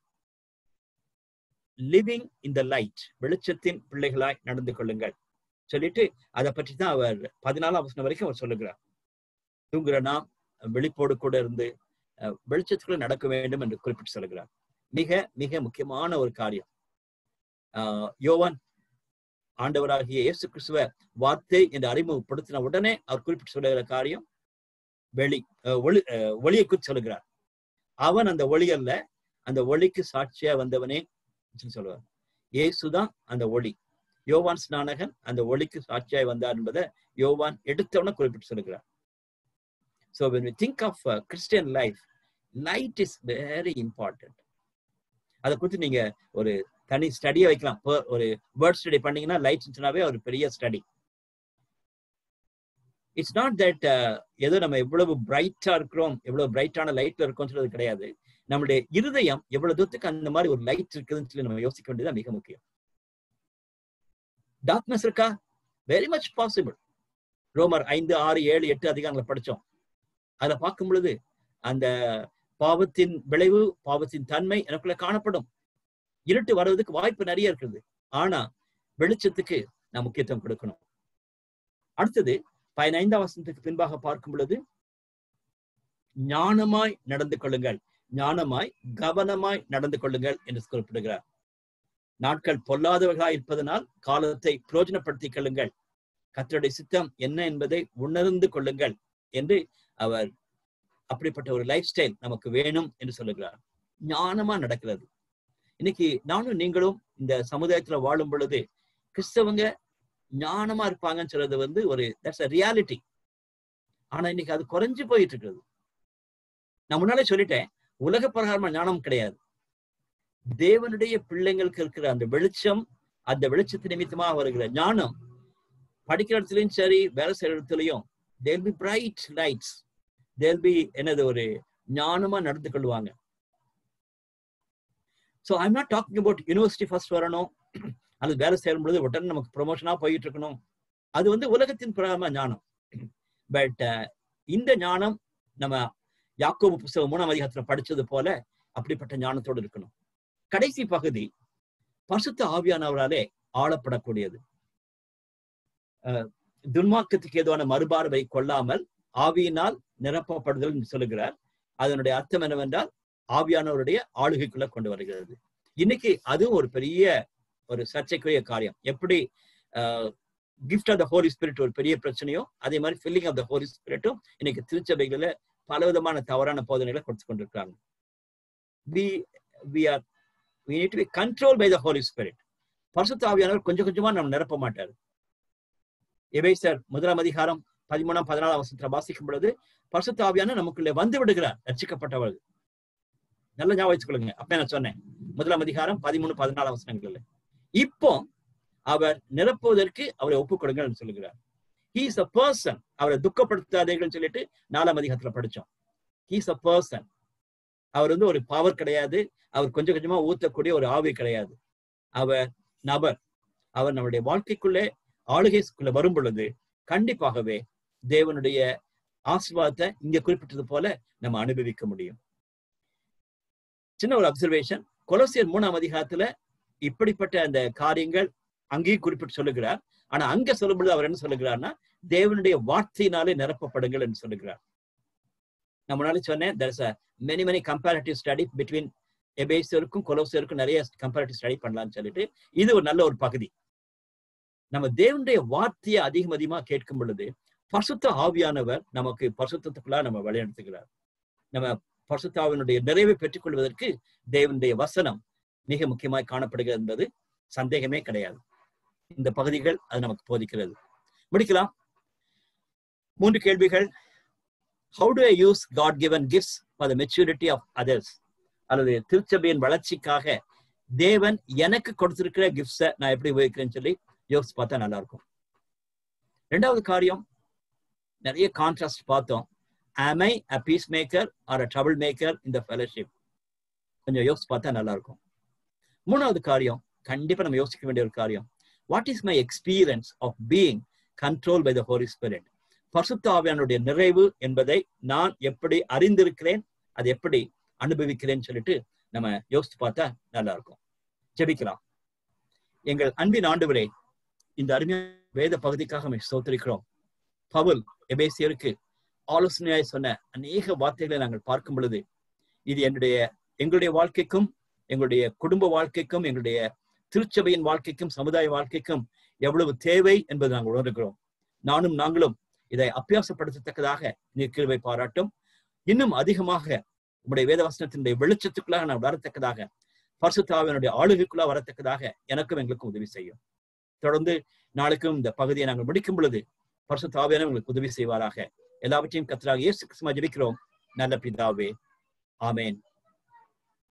லிவிங் இன் த லைட் வெளிச்சத்தின் பிள்ளைகளாய் நடந்து கொள்ளுங்கள் சொல்லிட்டு அதை பற்றி தான் அவர் பதினாலாம் வசனம் வரைக்கும் அவர் சொல்லுகிறார் தூங்குற நாம் வெளிப்போடு கூட இருந்து அஹ், வெளிச்சத்துக்குள்ள நடக்க வேண்டும் என்று குறிப்பிட்டு சொல்லுகிறார் மிக மிக முக்கியமான ஒரு காரியம் ஆஹ், யோவான் ஆண்டவராகிய இயேசு கிறிஸ்துவ வார்த்தை என்று அறிமுகப்படுத்தின உடனே அவர் குறிப்பிட்டு சொல்லுகிற காரியம் வெளி அஹ், ஒளி அஹ், ஒளியை குறித்து சொல்லுகிறார் அவன் அந்த ஒளி அல்ல அந்த ஒளிக்கு சாட்சியா வந்தவனே அப்படின்னு சொல்லுவார் இயேசுதான் அந்த ஒளி யோவான் ஸ்நானகன் அந்த ஒளிக்கு சாட்சியாய் வந்தார் என்பதை யோவான் எடுத்தவன குறிப்பிட்டு சொல்லுகிறார் so when we think of uh, Christian life light is very important அதை குறித்து நீங்க ஒரு தனி ஸ்டடியை வைக்கலாம் Per- ஒரு வேர்ட் ஸ்டடி பண்ணீங்கன்னா லைட் சொன்னாவே ஒரு பெரிய ஸ்டடி இட்ஸ் நாட் தட் ஏதோ நம்ம எவ்வளவு பிரைட்டா இருக்கிறோம் எவ்வளவு பிரைட்டான லைட்ல இருக்கோம் சொல்றது கிடையாது நம்மளுடைய இருதயம் எவ்வளவு தூரத்துக்கு அந்த மாதிரி ஒரு லைட் இருக்குதுன்னு சொல்லி நம்ம யோசிக்க வேண்டியது மிக முக்கியம் டார்க்னஸ் இருக்கா வெரி மச் பாசிபிள் ரோமர் ஐந்து ஆறு ஏழு எட்டு அதிகாரங்களை படிச்சோம் அதுல பார்க்கும் பொழுது அந்த பாவத்தின் விளைவு பாவத்தின் தன்மை எனக்குள்ள காணப்படும் இருட்டு வர்றதுக்கு வாய்ப்பு நிறைய இருக்குது ஆனா வெளிச்சத்துக்கு நான் முக்கியத்துவம் கொடுக்கணும் அடுத்தது பதினைந்தாம் வசனத்துக்கு பின்பாக பார்க்கும் பொழுது ஞானமாய் நடந்து கொள்ளுங்கள் ஞானமாய் கவனமாய் நடந்து கொள்ளுங்கள் என்று குறிப்பிடுகிறார் நாட்கள் பொல்லாதவர்களாய் இருப்பதனால் காலத்தை பிரயோஜனப்படுத்திக் கொள்ளுங்கள் கர்த்தருடைய சித்தம் என்ன என்பதை உணர்ந்து கொள்ளுங்கள் என்று அவர் அப்படிப்பட்ட ஒரு லைஃப் ஸ்டைல் நமக்கு வேணும் என்று சொல்லுகிறார் ஞானமா நடக்கிறது இன்னைக்கு நானும் நீங்களும் இந்த சமுதாயத்துல வாழும் பொழுது கிறிஸ்தவங்க ஞானமா இருப்பாங்கன்னு சொல்றது வந்து ஒரு தட்ஸ் அ ரியாலிட்டி ஆனா இன்னைக்கு அது குறைஞ்சு போயிட்டு இருக்குது நான் முன்னாலே சொல்லிட்டேன் உலக பிரகாரமா ஞானம் கிடையாது தேவனுடைய பிள்ளைங்களுக்கு இருக்கிற அந்த வெளிச்சம் அந்த வெளிச்சத்து நிமித்தமாக வருகிற ஞானம் படிக்கிற இடத்துலயும் சரி வேலை செய்யற இடத்துலயும் they'll be bright lights they'll be என்னது ஒரு ஞானமா நடந்து கொள்வாங்க so I'm not talking about university first வரணும் அல்லது வேலை செய்யும் பொழுது உடனே நமக்கு ப்ரொமோஷனா போயிட்டு இருக்கணும் அது வந்து உலகத்தின் பிரகாரமா ஞானம் பட் இந்த ஞானம் நம்ம யாக்கோபு புஸ்தகம் மூணாம் அதிகாரத்துல படிச்சது போல அப்படிப்பட்ட ஞானத்தோடு இருக்கணும் கடைசி பகுதி பரிசுத்த ஆவியானவராலே ஆளப்படக்கூடியது அஹ், துன்மார்க்கத்துக்கு ஏதுவான மறுபார்வை கொள்ளாமல் ஆவியினால் நிரப்பப்படுதல் என்று சொல்லுகிறார் அதனுடைய அர்த்தம் என்னவென்றால் ஆவியானவருடைய ஆளுகைக்குள்ள கொண்டு வருகிறது இன்னைக்கு அதுவும் ஒரு பெரிய ஒரு சர்ச்சைக்குரிய காரியம் எப்படி ah, gift of the Holy Spirit ஒரு பெரிய பிரச்சனையோ அதே மாதிரி ஃபில்லிங் ஆஃப் த ஹோலி ஸ்பிரிட்டும் இன்னைக்கு திருச்சபைகளில் பலவிதமான தவறான போதனைகளை கொடுத்து கொண்டிருக்காங்க we we are we need to be control by the Holy Spirit பரிசுத்த ஆவியானவர் கொஞ்சம் கொஞ்சமா நம்ம நிரப்ப மாட்டார் எபேசர் முதலாம் அதிகாரம் பதிமூணாம் பதினாலாம் வசனத்துல வாசிக்கும் பொழுது பரிசுத்த ஆவியான நமக்குள்ளே வந்து விடுகிறார் ரட்சிக்கப்பட்டவர்கள் நல்ல ஞாபகம் வச்சுக்கொள்ளுங்க அப்ப நான் சொன்னேன் முதலாம் அதிகாரம் பதிமூணு பதினாலாம் வசனங்கள்ல இப்போ அவர் நிரப்புவதற்கு அவரை ஒப்புக் கொடுங்கன்னு சொல்லுகிறார் ஹீ இஸ் அ பர்சன் அவரை துக்கப்படுத்தாதீர்கள் சொல்லிட்டு நாலாம் அதிகாரத்துல படிச்சோம் ஹீ இஸ் அ பர்சன் அவர் வந்து ஒரு பவர் கிடையாது அவர் கொஞ்சம் கொஞ்சமா ஊத்தக்கூடிய ஒரு ஆவி கிடையாது அவர் நபர் அவர் நம்முடைய வாழ்க்கைக்குள்ளே ஆளுகைக்குள்ள வரும் பொழுது கண்டிப்பாகவே தேவனுடைய ஆசீர்வாதத்தை இங்க குறிப்பிட்டது போல நம்ம அனுபவிக்க முடியும் சின்ன ஒரு அப்சர்வேஷன் கொலோசியர் மூணாம் அதிகாரத்துல இப்படிப்பட்ட அந்த காரியங்கள் அங்கேயும் குறிப்பிட்டு சொல்லுகிறார் ஆனா அங்க சொல்லும் பொழுது அவர் என்ன சொல்லுகிறார்னா தேவனுடைய வார்த்தையினாலே நிரப்பப்படுங்கள் என்று சொல்லுகிறார் நான் முன்னாடி சொன்னேன் there's a many many comparative study between எபேசியருக்கும் கொலோசியருக்கும் நிறைய கம்பேரிட்டிவ் ஸ்டடி பண்ணலாம்னு சொல்லிட்டு இது ஒரு நல்ல ஒரு பகுதி நம்ம தேவனுடைய வார்த்தையை அதிகம் அதிகமா கேட்கும் பொழுது பசுத்த ஆவியானவர் நமக்கு பசுத்தத்துக்குள்ளா நம்ம வழிநடத்துகிறார் நம்ம பசுத்தாவினுடைய நிறைவை பெற்றுக் கொள்வதற்கு தேவனுடைய வசனம் மிக முக்கியமாய் காணப்படுகிறது என்பது சந்தேகமே கிடையாது இந்த பகுதிகள் அது நமக்கு போதிக்கிறது முடிக்கலாம் மூன்று கேள்விகள் how do I use God given gifts for the maturity of others அல்லது திருச்சபையின் வளர்ச்சிக்காக தேவன் எனக்கு கொடுத்திருக்கிற கிஃப்ட்ஸை நான் எப்படி உபயோகிக்கிறேன்னு சொல்லி யோசிச்சு பார்த்தா நல்லா இருக்கும் ரெண்டாவது காரியம் நிறைய கான்ட்ராஸ்ட் பார்த்தோம் am I a peacemaker or a troublemaker in the fellowship கொஞ்சம் யோசிச்சு பார்த்தா நல்லா இருக்கும் மூணாவது காரியம் கண்டிப்பா நம்ம யோசிக்க வேண்டிய ஒரு காரியம் what is my experience of being control by the Holy Spirit பரிசுத்த ஆவியானுடைய நிறைவு என்பதை நான் எப்படி அறிந்திருக்கிறேன் அது எப்படி அனுபவிக்கிறேன்னு சொல்லிட்டு நம்ம யோசிச்சு பார்த்தா நல்லா இருக்கும் ஜெபிக்கலாம் எங்கள் அன்பின் ஆண்டுவரே இந்த அருமையான வேத பகுதிக்காக நம்ம ஸ்தோத்திரிக்கிறோம் பவுல் எபேசியருக்கு ஆலோசனையாய் சொன்ன அநேக வார்த்தைகளை நாங்கள் பார்க்கும் பொழுது இது என்னுடைய எங்களுடைய வாழ்க்கைக்கும் எங்களுடைய குடும்ப வாழ்க்கைக்கும் எங்களுடைய திருச்சபையின் வாழ்க்கைக்கும் சமுதாய வாழ்க்கைக்கும் எவ்வளவு தேவை என்பதை நாங்கள் உணர்கிறோம் நானும் நாங்களும் இதை அபியாசப்படுத்தத்தக்கதாக நீர் கிருபை பாராட்டும் இன்னும் அதிகமாக உங்களுடைய வேதவசனத்தினுடைய வெளிச்சத்துக்குள்ளாக நான் வரத்தக்கதாக பரிசுத்தாவினுடைய ஆளுகைக்குள்ளாக வரத்தக்கதாக எனக்கும் எங்களுக்கும் உதவி செய்யும் தொடர்ந்து நாளுக்கும் இந்த பகுதியை நாங்கள் முடிக்கும் பொழுது பரிசுத்தாவியான உங்களுக்கு உதவி செய்வாராக எல்லாவற்றையும் கத்தராக இயேசு கிறிஸ்துமா ஜெபிக்கிறோம் நல்ல பிதாவே ஆமேன்